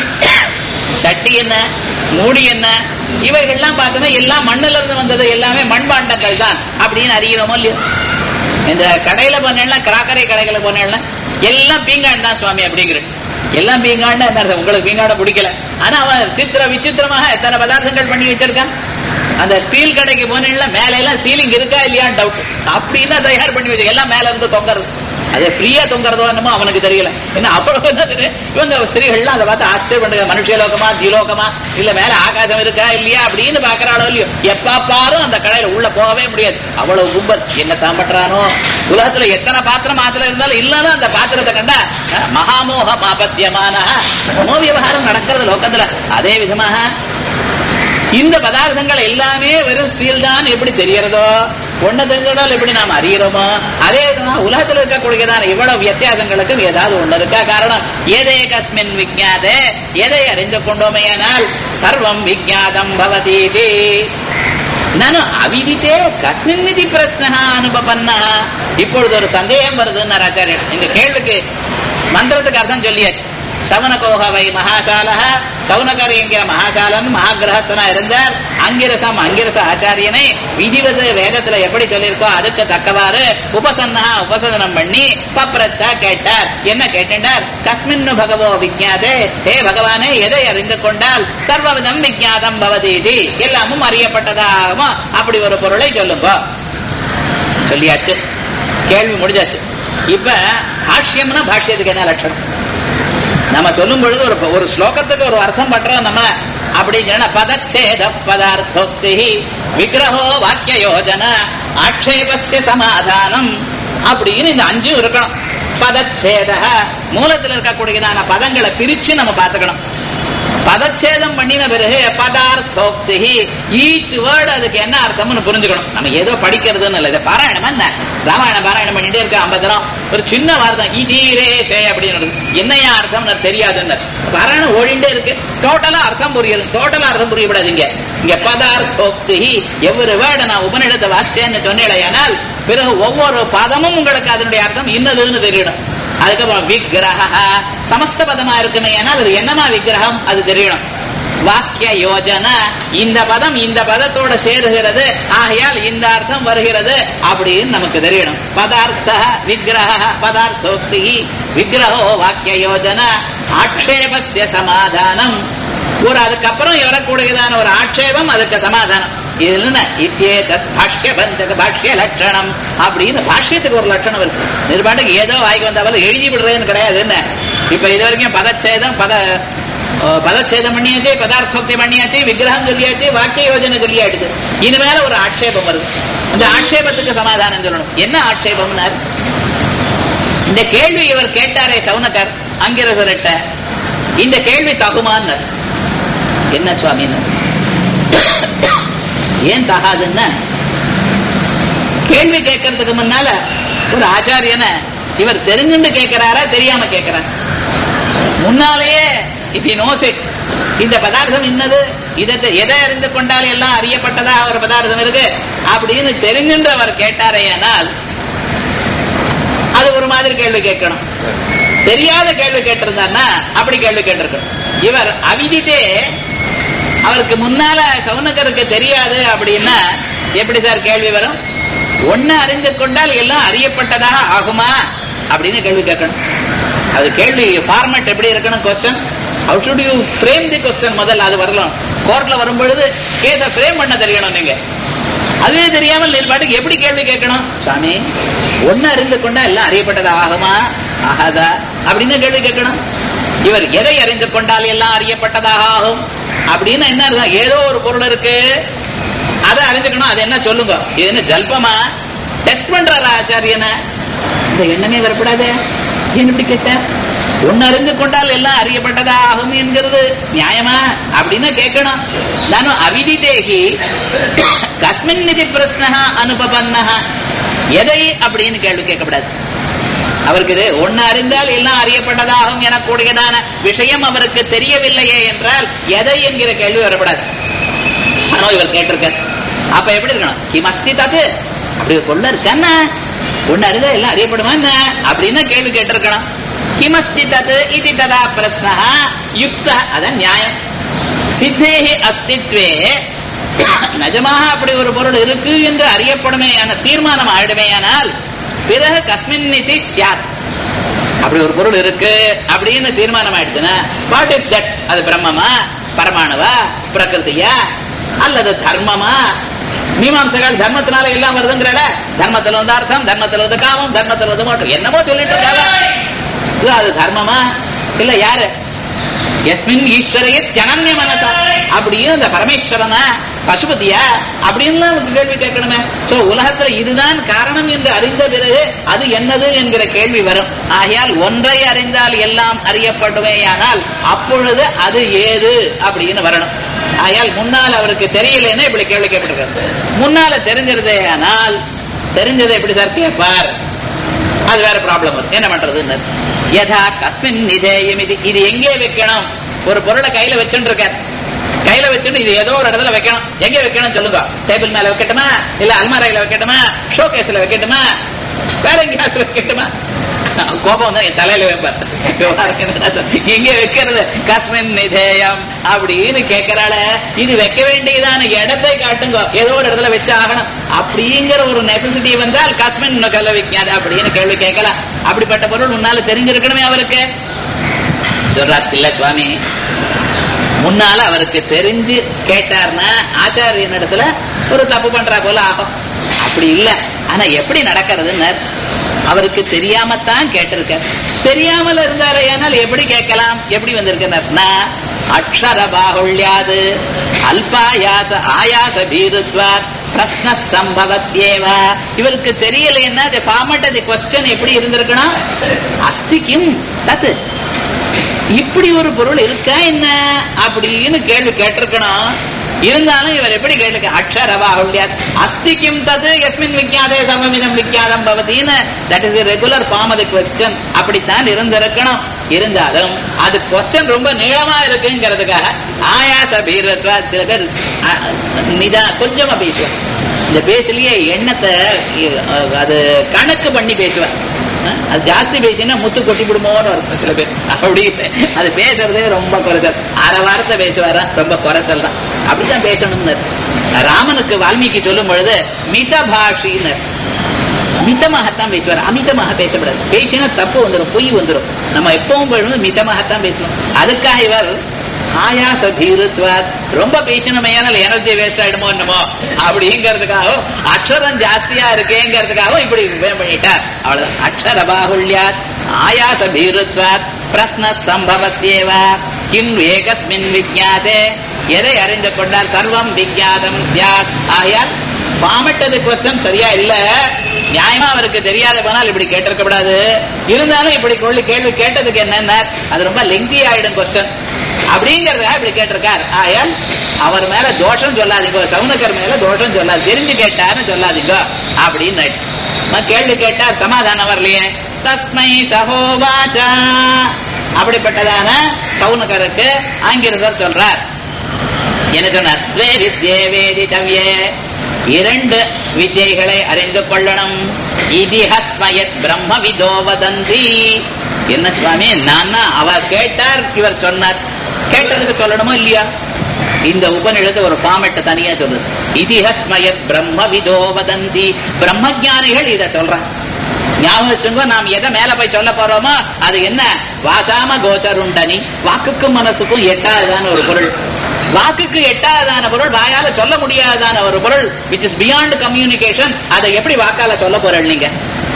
சட்டி என்ன மூடி என்ன இவைகள்லாம் பார்த்தோம்னா எல்லாம் மண்ணுல இருந்து வந்தது எல்லாமே மண்பாண்டங்கள் தான் அப்படின்னு அறிகிறோமோ இல்லையோ இந்த கடையில போனேன்னா கிராக்கரை கடைகளை போனேன்னா எல்லாம் பீங்கான் தான் சுவாமி அப்படிங்கிற எல்லாம் பீங்கான்னு என்ன அர்த்தம்? உங்களுக்கு பீங்கான பிடிக்கல ஆனா அவன் சித்திர விசித்திரமாக எத்தனை பதார்த்தங்கள் பண்ணி வச்சிருக்கான் அந்த ஸ்டீல் கடைக்கு போனீங்கன்னா மேல எல்லாம் சீலிங் இருக்கா இல்லையான்னு டவுட் அப்படின்னு தயார் பண்ணி வச்சு எல்லாம் மேல இருந்து தொங்குறது அது ஃப்ரீயா தொங்குறதோ என்னமோ அவனுக்கு தெரியல என்ன அவ்வளவு என்னது? இவங்க ஸ்திரீகள்லாம் அதை பார்த்து ஆச்சரிய பண்ணுங்க மனுஷலோகமா திலோகமா இல்ல மேல ஆகாசம் இருக்கா இல்லையா அப்படின்னு பாக்குறாளோ இல்லையோ எப்ப பாரும் அந்த கடையில உள்ள போகவே முடியாது அவ்வளவு கும்பல் என்ன தான் பண்றானோ உலகத்துல எத்தனை பாத்திரம் மாத்திரம் இருந்தாலும் இல்லைன்னா அந்த பாத்திரத்தை கண்டா அஹ், மகாமோக மாபத்தியமான மனோ விவகாரம் நடக்கிறது லோகத்துல அதே விதமாக இந்த பதார்த்தங்கள் எல்லாமே வெறும் ஸ்டீல் தான் எப்படி தெரியறதோ ஒண்ணு தெரிஞ்சதால் எப்படி நாம் அறிகிறோமோ அதே விதமாக உலகத்தில் இருக்கக்கூடியதான இவ்வளவு வித்தியாசங்களுக்கும் ஏதாவது ஒண்ணு இருக்கா காரணம் ஏதே கஸ்மின் விஜாதே எதை அறிந்து கொண்டோமேயானால் சர்வம் விஜாதம் பவதீதி ನಾನು ಅವಿದಿತೆ ಕಸ್ಮಿನ್ ಇತಿ ಪ್ರಶ್ನ ಅನುಪನ್ನ இப்பொழுது ஒரு சந்தேகம் வருதுன்னு ஆச்சாரியன் இந்த கேள்விக்கு மந்திரத்துக்கு அர்த்தம் சொல்லியாச்சு சவனகோகவை மகாசாலக சவுனகர் என்கிற மகாசாலன் மகாகிரகஸ்தனா இருந்தார் அங்கிரசம் அங்கிரச ஆச்சாரியனை விதிவது வேதத்துல எப்படி சொல்லியிருக்கோ அதுக்கு தக்கவாறு உபசன்னா உபசதனம் பண்ணி பப்ரச்சா கேட்டார் என்ன கேட்டார் கஸ்மின்னு பகவோ விஜாதே ஹே பகவானே எதை அறிந்து கொண்டால் சர்வவிதம் விஜாதம் பவதீதி எல்லாமும் அறியப்பட்டதாகுமோ அப்படி ஒரு பொருளை சொல்லுங்க சொல்லியாச்சு கேள்வி முடிஞ்சாச்சு இப்ப பாஷ்யம்னா பாஷ்யத்துக்கு என்ன லட்சணம் நம்ம சொல்லும் பொழுது ஒரு ஒரு ஸ்லோகத்துக்கு ஒரு அர்த்தம் பண்றோம் நம்ம அப்படின்னு பதச்சேத பதார்த்தோக்தி விக்கிரகோ வாக்கிய யோஜன ஆக்ஷேபஸ்ய சமாதானம் அப்படின்னு இந்த அஞ்சும் இருக்கணும் பதச்சேத மூலத்தில் இருக்கக்கூடியதான பதங்களை பிரிச்சு நம்ம பார்த்துக்கணும் பதச்சேதம் பண்ணின பிறகு பதார்த்தோக்தி ஈச் வேர்டு அதுக்கு என்ன அர்த்தம்னு புரிஞ்சுக்கணும் நம்ம ஏதோ படிக்கிறதுன்னு இல்லை இதை பாராயணமா என்ன ராமாயணம் பாராயணம் பண்ணிட்டே இருக்க ஐம்பது தரம் ஒரு சின்ன வார்த்தை இதீரே சே அப்படின்னு என்னையா அர்த்தம் தெரியாதுன்னு பாராயணம் ஓடிண்டே இருக்கு டோட்டலா அர்த்தம் புரியல டோட்டலா அர்த்தம் புரியப்படாது இங்க இங்க பதார்த்தோக்தி எவ்வொரு வேர்டு நான் உபநிடத்தை வாசிச்சேன்னு சொன்னேனால் பிறகு ஒவ்வொரு பதமும் உங்களுக்கு அதனுடைய அர்த்தம் இன்னதுன்னு தெரியணும் அதுக்கப்புறம் விக்கிரக சமஸ்த பதமா இருக்குமே ஏன்னா அது என்னமா விக்கிரகம் அது தெரியணும் வாக்கிய யோஜன இந்த பதம் இந்த பதத்தோட சேருகிறது ஆகையால் இந்த அர்த்தம் வருகிறது அப்படின்னு நமக்கு தெரியணும் பதார்த்த விக்கிரக பதார்த்தோக்தி விக்கிரகோ வாக்கிய யோஜன ஆக்ஷேபஸ்ய சமாதானம் ஒரு அதுக்கப்புறம் வரக்கூடியதான ஒரு ஆட்சேபம் அதுக்கு சமாதானம் இது என்ன இத்தியேதத் பாஷ்ய பந்தக பாஷ்ய லட்சணம் அப்படின்னு பாஷ்யத்துக்கு ஒரு லட்சணம் இருக்கு நிர்பாட்டுக்கு ஏதோ வாய்க்கு வந்தாலும் எழுதி விடுறேன்னு கிடையாது என்ன இப்ப இது வரைக்கும் பதச்சேதம் பத அஹ், பதச்சேதம் பண்ணியாச்சு பதார்த்தோக்தி பண்ணியாச்சு விக்கிரகம் சொல்லியாச்சு வாக்கிய யோஜனை சொல்லியாச்சு இனிமேல ஒரு ஆட்சேபம் வருது அந்த ஆட்சேபத்துக்கு சமாதானம் சொல்லணும் என்ன ஆட்சேபம்னார் இந்த கேள்வி இவர் கேட்டாரே சவுனகர் அங்கிரசர்கிட்ட இந்த கேள்வி தகுமான்னு என்ன சுவாமின்னு ஏன் தகாதுன்னா கேள்வி கேட்கறதுக்கு முன்னால ஒரு ஆச்சாரியனை இவர் தெரிஞ்சுண்டு கேட்கிறாரா தெரியாம கேட்கிறார் முன்னாலேயே இஃப் நோஸ் இட் இந்த பதார்த்தம் இன்னது இதை எதை அறிந்து கொண்டால் எல்லாம் அறியப்பட்டதா ஒரு பதார்த்தம் இருக்கு அப்படின்னு தெரிஞ்சுண்டு அவர் கேட்டாரேயானால் அது ஒரு மாதிரி கேள்வி கேட்கணும் தெரியாத கேள்வி கேட்டிருந்தாருன்னா அப்படி கேள்வி கேட்டிருக்கணும் இவர் அவிதித்தே அவருக்கு முன்னால சவுனகருக்கு தெரியாது அப்படின்னா எப்படி சார் கேள்வி வரும் ஒன்னு அறிந்து கொண்டால் எல்லாம் அறியப்பட்டதாக ஆகுமா அப்படின்னு கேள்வி கேட்கணும் அது கேள்வி ஃபார்மேட் எப்படி இருக்கணும் question how should you frame the question முதல்ல அது வரலாம் கோர்ட்ல வரும் பொழுது கேஸ ஃப்ரேம் பண்ண தெரியணும் நீங்க அதுவே தெரியாமல் நீ பாட்டுக்கு எப்படி கேள்வி கேட்கணும் சுவாமி ஒன்னு அறிந்து கொண்டா எல்லாம் அறியப்பட்டதா ஆகுமா ஆகாதா அப்படின்னு கேள்வி கேட்கணும் இவர் எதை அறிந்து கொண்டால் எல்லாம் அறியப்பட்டதாக ஆகும் அப்படின்னு என்ன அர்த்தம் ஏதோ ஒரு பொருள் இருக்கு அதை அறிஞ்சுக்கணும் அது என்ன சொல்லுங்க இது என்ன ஜல்பமா டெஸ்ட் பண்றாரா ஆச்சாரியனை இந்த எண்ணமே வரப்படாதே ஏன் இப்படி கேட்ட ஒன்னு அறிந்து கொண்டால் எல்லாம் அறியப்பட்டதா ஆகும் என்கிறது நியாயமா அப்படின்னு கேட்கணும் நானும் அவிதிதேகி கஸ்மின் நிதி பிரஸ்னஹா அனுபவன்னஹா எதை அப்படின்னு கேள்வி கேட்கக்கூடாது அவருக்கு இது ஒன்னு அறிந்தால் எல்லாம் அறியப்பட்டதாகும் எனக்கூடியதான விஷயம் அவருக்கு தெரியவில்லையே என்றால் எதை என்கிற கேள்வி வரப்படாது ஆனா இவர் கேட்டிருக்கார் அப்ப எப்படி இருக்கணும் கிமஸ்தி தது அப்படி ஒரு பொருள் இருக்கன்னா ஒன்னு அறிந்தா எல்லாம் அறியப்படுமா என்ன அப்படின்னு கேள்வி கேட்டிருக்கணும் கிமஸ்தி தது இது ததா பிரஸ்னா யுக்த அதான் நியாயம் சித்தேகி அஸ்தித்வே நிஜமாக அப்படி ஒரு பொருள் இருக்கு என்று அறியப்படுமே தீர்மானம் ஆயிடுமேயானால் பிறகு கஸ்மின் நிதி சியாத் அப்படி ஒரு பொருள் இருக்கு அப்படின்னு தீர்மானம் ஆயிடுச்சுன்னா வாட் இஸ் தட் அது பிரம்மமா பரமாணுவா பிரகிருதியா அல்லது தர்மமா மீமாம்சகால் தர்மத்தினால எல்லாம் வருதுங்கிறல தர்மத்துல வந்து அர்த்தம் தர்மத்துல வந்து காமம் தர்மத்துல வந்து மோட்டம் என்னமோ சொல்லிட்டு இருக்காங்க இது அது தர்மமா இல்ல யாரு எஸ்மின் ஈஸ்வரையே தியனன்ய மனசா அப்படின்னு அந்த பரமேஸ்வரனா பசுபதியா அப்படின்னு நமக்கு கேள்வி கேட்கணுமே சோ உலகத்துல இதுதான் காரணம் என்று அறிந்த பிறகு அது என்னது என்கிற கேள்வி வரும் ஆகையால் ஒன்றை அறிந்தால் எல்லாம் அறியப்படுவேயானால் அப்பொழுது அது ஏது அப்படின்னு வரணும் ஆகையால் முன்னால் அவருக்கு தெரியலன்னா இப்படி கேள்வி கேட்பட்டிருக்காரு முன்னால தெரிஞ்சிருதே ஆனால் தெரிஞ்சதை எப்படி சார் கேட்பார் அது வேற ப்ராப்ளம் வரும் என்ன பண்றதுன்னு யதா கஸ்மின் நிதேயம் இது இது எங்கே வைக்கணும் ஒரு பொருளை கையில வச்சுட்டு இருக்கார் கையில வச்சுட்டு இது ஏதோ ஒரு இடத்துல வைக்கணும் எங்க வைக்கணும் சொல்லுங்க டேபிள் மேல வைக்கட்டுமா இல்ல அல்மாரையில வைக்கட்டுமா ஷோ கேஸ்ல வைக்கட்டுமா வேற எங்கேயாவது வைக்கட்டுமா கோபம் தான் என் தலையில வைப்பார் எங்க வைக்கிறது கஸ்மின் நிதேயம் அப்படின்னு கேட்கிறாள இது வைக்க வேண்டியதான இடத்தை காட்டுங்க ஏதோ ஒரு இடத்துல வச்சு ஆகணும் அப்படிங்கிற ஒரு நெசசிட்டி வந்தால் கஸ்மின் கல்ல வைக்காது அப்படின்னு கேள்வி கேட்கலாம் அப்படிப்பட்ட பொருள் முன்னால தெரிஞ்சிருக்கணுமே அவருக்கு சொல்றார் இல்ல சுவாமி முன்னால அவருக்கு தெரிஞ்சு கேட்டார்னா ஆச்சாரியன் இடத்துல ஒரு தப்பு பண்றா போல ஆகும் அப்படி இல்ல ஆனா எப்படி நடக்கிறதுன்னு அவருக்கு தெரியாமத்தான் கேட்டிருக்க தெரியாமல் இருந்தாரு ஏனால் எப்படி கேட்கலாம் எப்படி வந்திருக்கிறார்னா அக்ஷர பாகுள்யாது அல்பாயாச ஆயாச பீருத்வார் பிரஸ்ன சம்பவத்யேவ இவருக்கு தெரியலைன்னா அது ஃபார்மட் அது கொஸ்டின் எப்படி இருந்திருக்கணும் அஸ்திக்கும் தத்து இப்படி ஒரு பொருள் இருக்கா என்ன அப்படின்னு கேள்வி கேட்டிருக்கணும் இருந்தாலும் இவர் எப்படி கேட்டுக்க அக்ஷரவா உள்ளியார் அஸ்திக்கும் தது எஸ்மின் விக்யாதே சமமிதம் விக்யாதம் பவதின்னு தட் இஸ் ரெகுலர் ஃபார்ம் அது கொஸ்டின் அப்படித்தான் இருந்திருக்கணும் இருந்தாலும் அது கொஸ்டின் ரொம்ப நீளமா இருக்குங்கிறதுக்காக ஆயாச பீரத்வா சில பேர் நிதா கொஞ்சமா பேசுவார் இந்த பேசலையே எண்ணத்தை அது கணக்கு பண்ணி பேசுவார் அது ஜாஸ்தி பேசினா முத்து கொட்டி விடுமோன்னு இருக்கும் சில பேர் அப்படி அது பேசுறதே ரொம்ப குறைச்சல் அரை வாரத்தை பேசுவாரா ரொம்ப குறைச்சல் தான் அப்படித்தான் பேசணும்னு ராமனுக்கு வால்மீகி சொல்லும் பொழுது மித பாஷின்னு மிதமாகத்தான் பேசுவார் அமிதமாக பேசப்படாது பேசினா தப்பு வந்துடும் பொய் வந்துடும் நம்ம எப்பவும் போயிடும் மிதமாகத்தான் பேசணும் அதுக்காக இவர் ஆயாச பீருத்வாத் ரொம்ப பேசணுமையானால் எனர்ஜி வேஸ்ட் ஆயிடுமோ என்னமோ அப்படிங்கிறதுக்காகவும் அக்ஷரம் ஜாஸ்தியா இருக்கேங்கிறதுக்காகவும் இப்படி பண்ணிட்டார் அவ்வளவுதான் அக்ஷர பாகுல்யாத் ஆயாச பீருத்வாத் பிரஸ்ன சம்பவத்தேவ கிம் ஏகஸ்மின் விஜாதே எதை அறிந்து கொண்டால் சர்வம் விஜாதம் சியாத் ஆயால் ஃபார்மட்டது கொஸ்டின் சரியா இல்ல நியாயமா அவருக்கு தெரியாத போனால் இப்படி கேட்டிருக்க கூடாது இருந்தாலும் இப்படி கொள்ளி கேள்வி கேட்டதுக்கு என்னன்னா அது ரொம்ப லெங்கி ஆயிடும் கொஸ்டின் அப்படிங்கறத இப்படி கேட்டிருக்கார் ஆயால் அவர் மேல தோஷம் சொல்லாதீங்க சவுனக்கர் மேல தோஷம் சொல்லாது தெரிஞ்சு கேட்டாருன்னு சொல்லாதீங்க அப்படின்னு நான் கேள்வி கேட்டார் சமாதானம் வரலையே தஸ்மை சகோவாச்சா அப்படிப்பட்டதான சவுனகருக்கு ஆங்கிரசர் சொல்றார் என்ன சொன்னார் "துவே வித்யே வேதிதவ்யே இரண்டு வித்யைகளை அறிந்து கொள்ளணும் இதிஹஸ்மயத் பிரம்ம விதோ வதந்தி என்ன சுவாமி நான் அவ கேட்டார் இவர் சொன்னார் கேட்டதுக்கு சொல்லணுமோ இல்லையா இந்த உபநிடத்தை ஒரு ஃபார்மெட் தனியா சொல்லுது இதிஹஸ்மயத் பிரம்ம விதோ வதந்தி பிரம்மஜானிகள் இத சொல்றாங்க ஞாபகம் வச்சுங்க நாம் எதை மேல போய் சொல்ல போறோமோ அது என்ன வாசாம கோச்சருண்டனி வாக்குக்கும் மனசுக்கும் எட்டாததான ஒரு பொருள் வாக்குக்கு எட்டாததான பொருள் வாயால சொல்ல முடியாததான ஒரு பொருள் விச் இஸ் பியாண்ட் கம்யூனிகேஷன் அதை எப்படி வாக்கால சொல்ல போறேன் நீங்க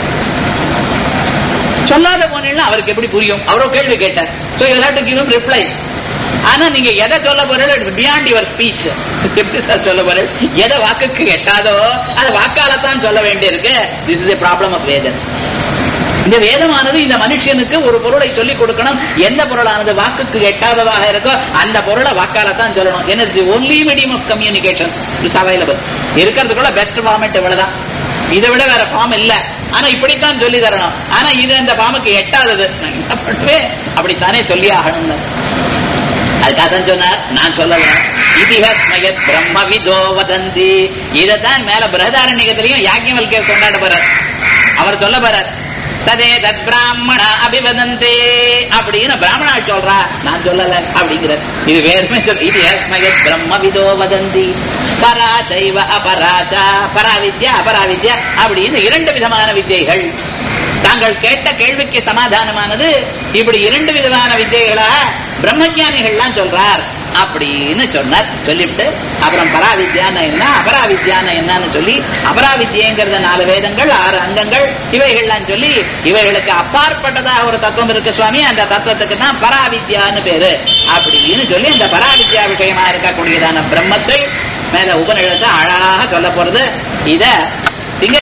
சொல்லாத போனீங்கன்னா அவருக்கு எப்படி புரியும் அவரோ கேள்வி கேட்டார் so you have to give him reply ஆனா நீங்க எதை சொல்ல போறீங்க இட்ஸ் பியாண்ட் யுவர் ஸ்பீச் எப்படி சார் சொல்ல போறேன் எதை வாக்குக்கு எட்டாதோ அதை வாக்கால தான் சொல்ல வேண்டியிருக்கு this is a problem of Vedas இந்த வேதமானது இந்த மனுஷனுக்கு ஒரு பொருளை சொல்லிக் கொடுக்கணும் எந்த பொருளானது வாக்குக்கு எட்டாததாக இருக்கோ அந்த பொருளை வாக்கால தான் சொல்லணும் என்ன only medium of communication is available இருக்கிறதுக்குள்ள பெஸ்ட் ஃபார்மேட் இவ்வளவுதான் இதை விட வேற ஃபார்ம் இல்ல ஆனா இப்படித்தான் சொல்லி தரணும் ஆனா இது அந்த ஃபார்முக்கு எட்டாதது நான் என்ன பண்ணுவேன் அப்படித்தானே சொல்லி ஆகணும்னு அதுக்காக தான் சொன்னார் நான் சொல்லல இதிஹஸ்மயத் பிரம்ம விதோ வதந்தி இதைத்தான் மேல பிரகதாரண்யத்திலையும் யாக்கியவல்கே கொண்டாட போறார் அவர் சொல்ல போறார் ததே தத் பிராமண அபிவதந்தே அப்படின்னு பிராமணா சொல்றா நான் சொல்லல அப்படிங்கிறார் இது வேறுமே சொல்ல இதிஹஸ்மயத் பிரம்ம விதோ வதந்தி பராச்சைவ அபராச்சா பராவித்யா அபராவித்யா அப்படின்னு இரண்டு விதமான வித்தியைகள் தாங்கள் கேட்ட கேள்விக்கு சமாதானமானது இப்படி இரண்டு விதமான வித்தியைகளா பிரம்மஜானிகள்லாம் சொல்றார் அப்படின்னு சொன்னார் சொல்லிவிட்டு அப்புறம் பராவித்யான என்ன அபராவித்யான என்னன்னு சொல்லி அபராவித்யங்கிறத நாலு வேதங்கள் ஆறு அங்கங்கள் இவைகள்லாம் சொல்லி இவைகளுக்கு அப்பாற்பட்டதாக ஒரு தத்துவம் இருக்கு சுவாமி அந்த தத்துவத்துக்கு தான் பராவித்யான்னு பேரு அப்படின்னு சொல்லி அந்த பராவித்யா விஷயமா இருக்கக்கூடியதான பிரம்மத்தை மேல உபநிடத்தை அழகாக சொல்ல போறது இத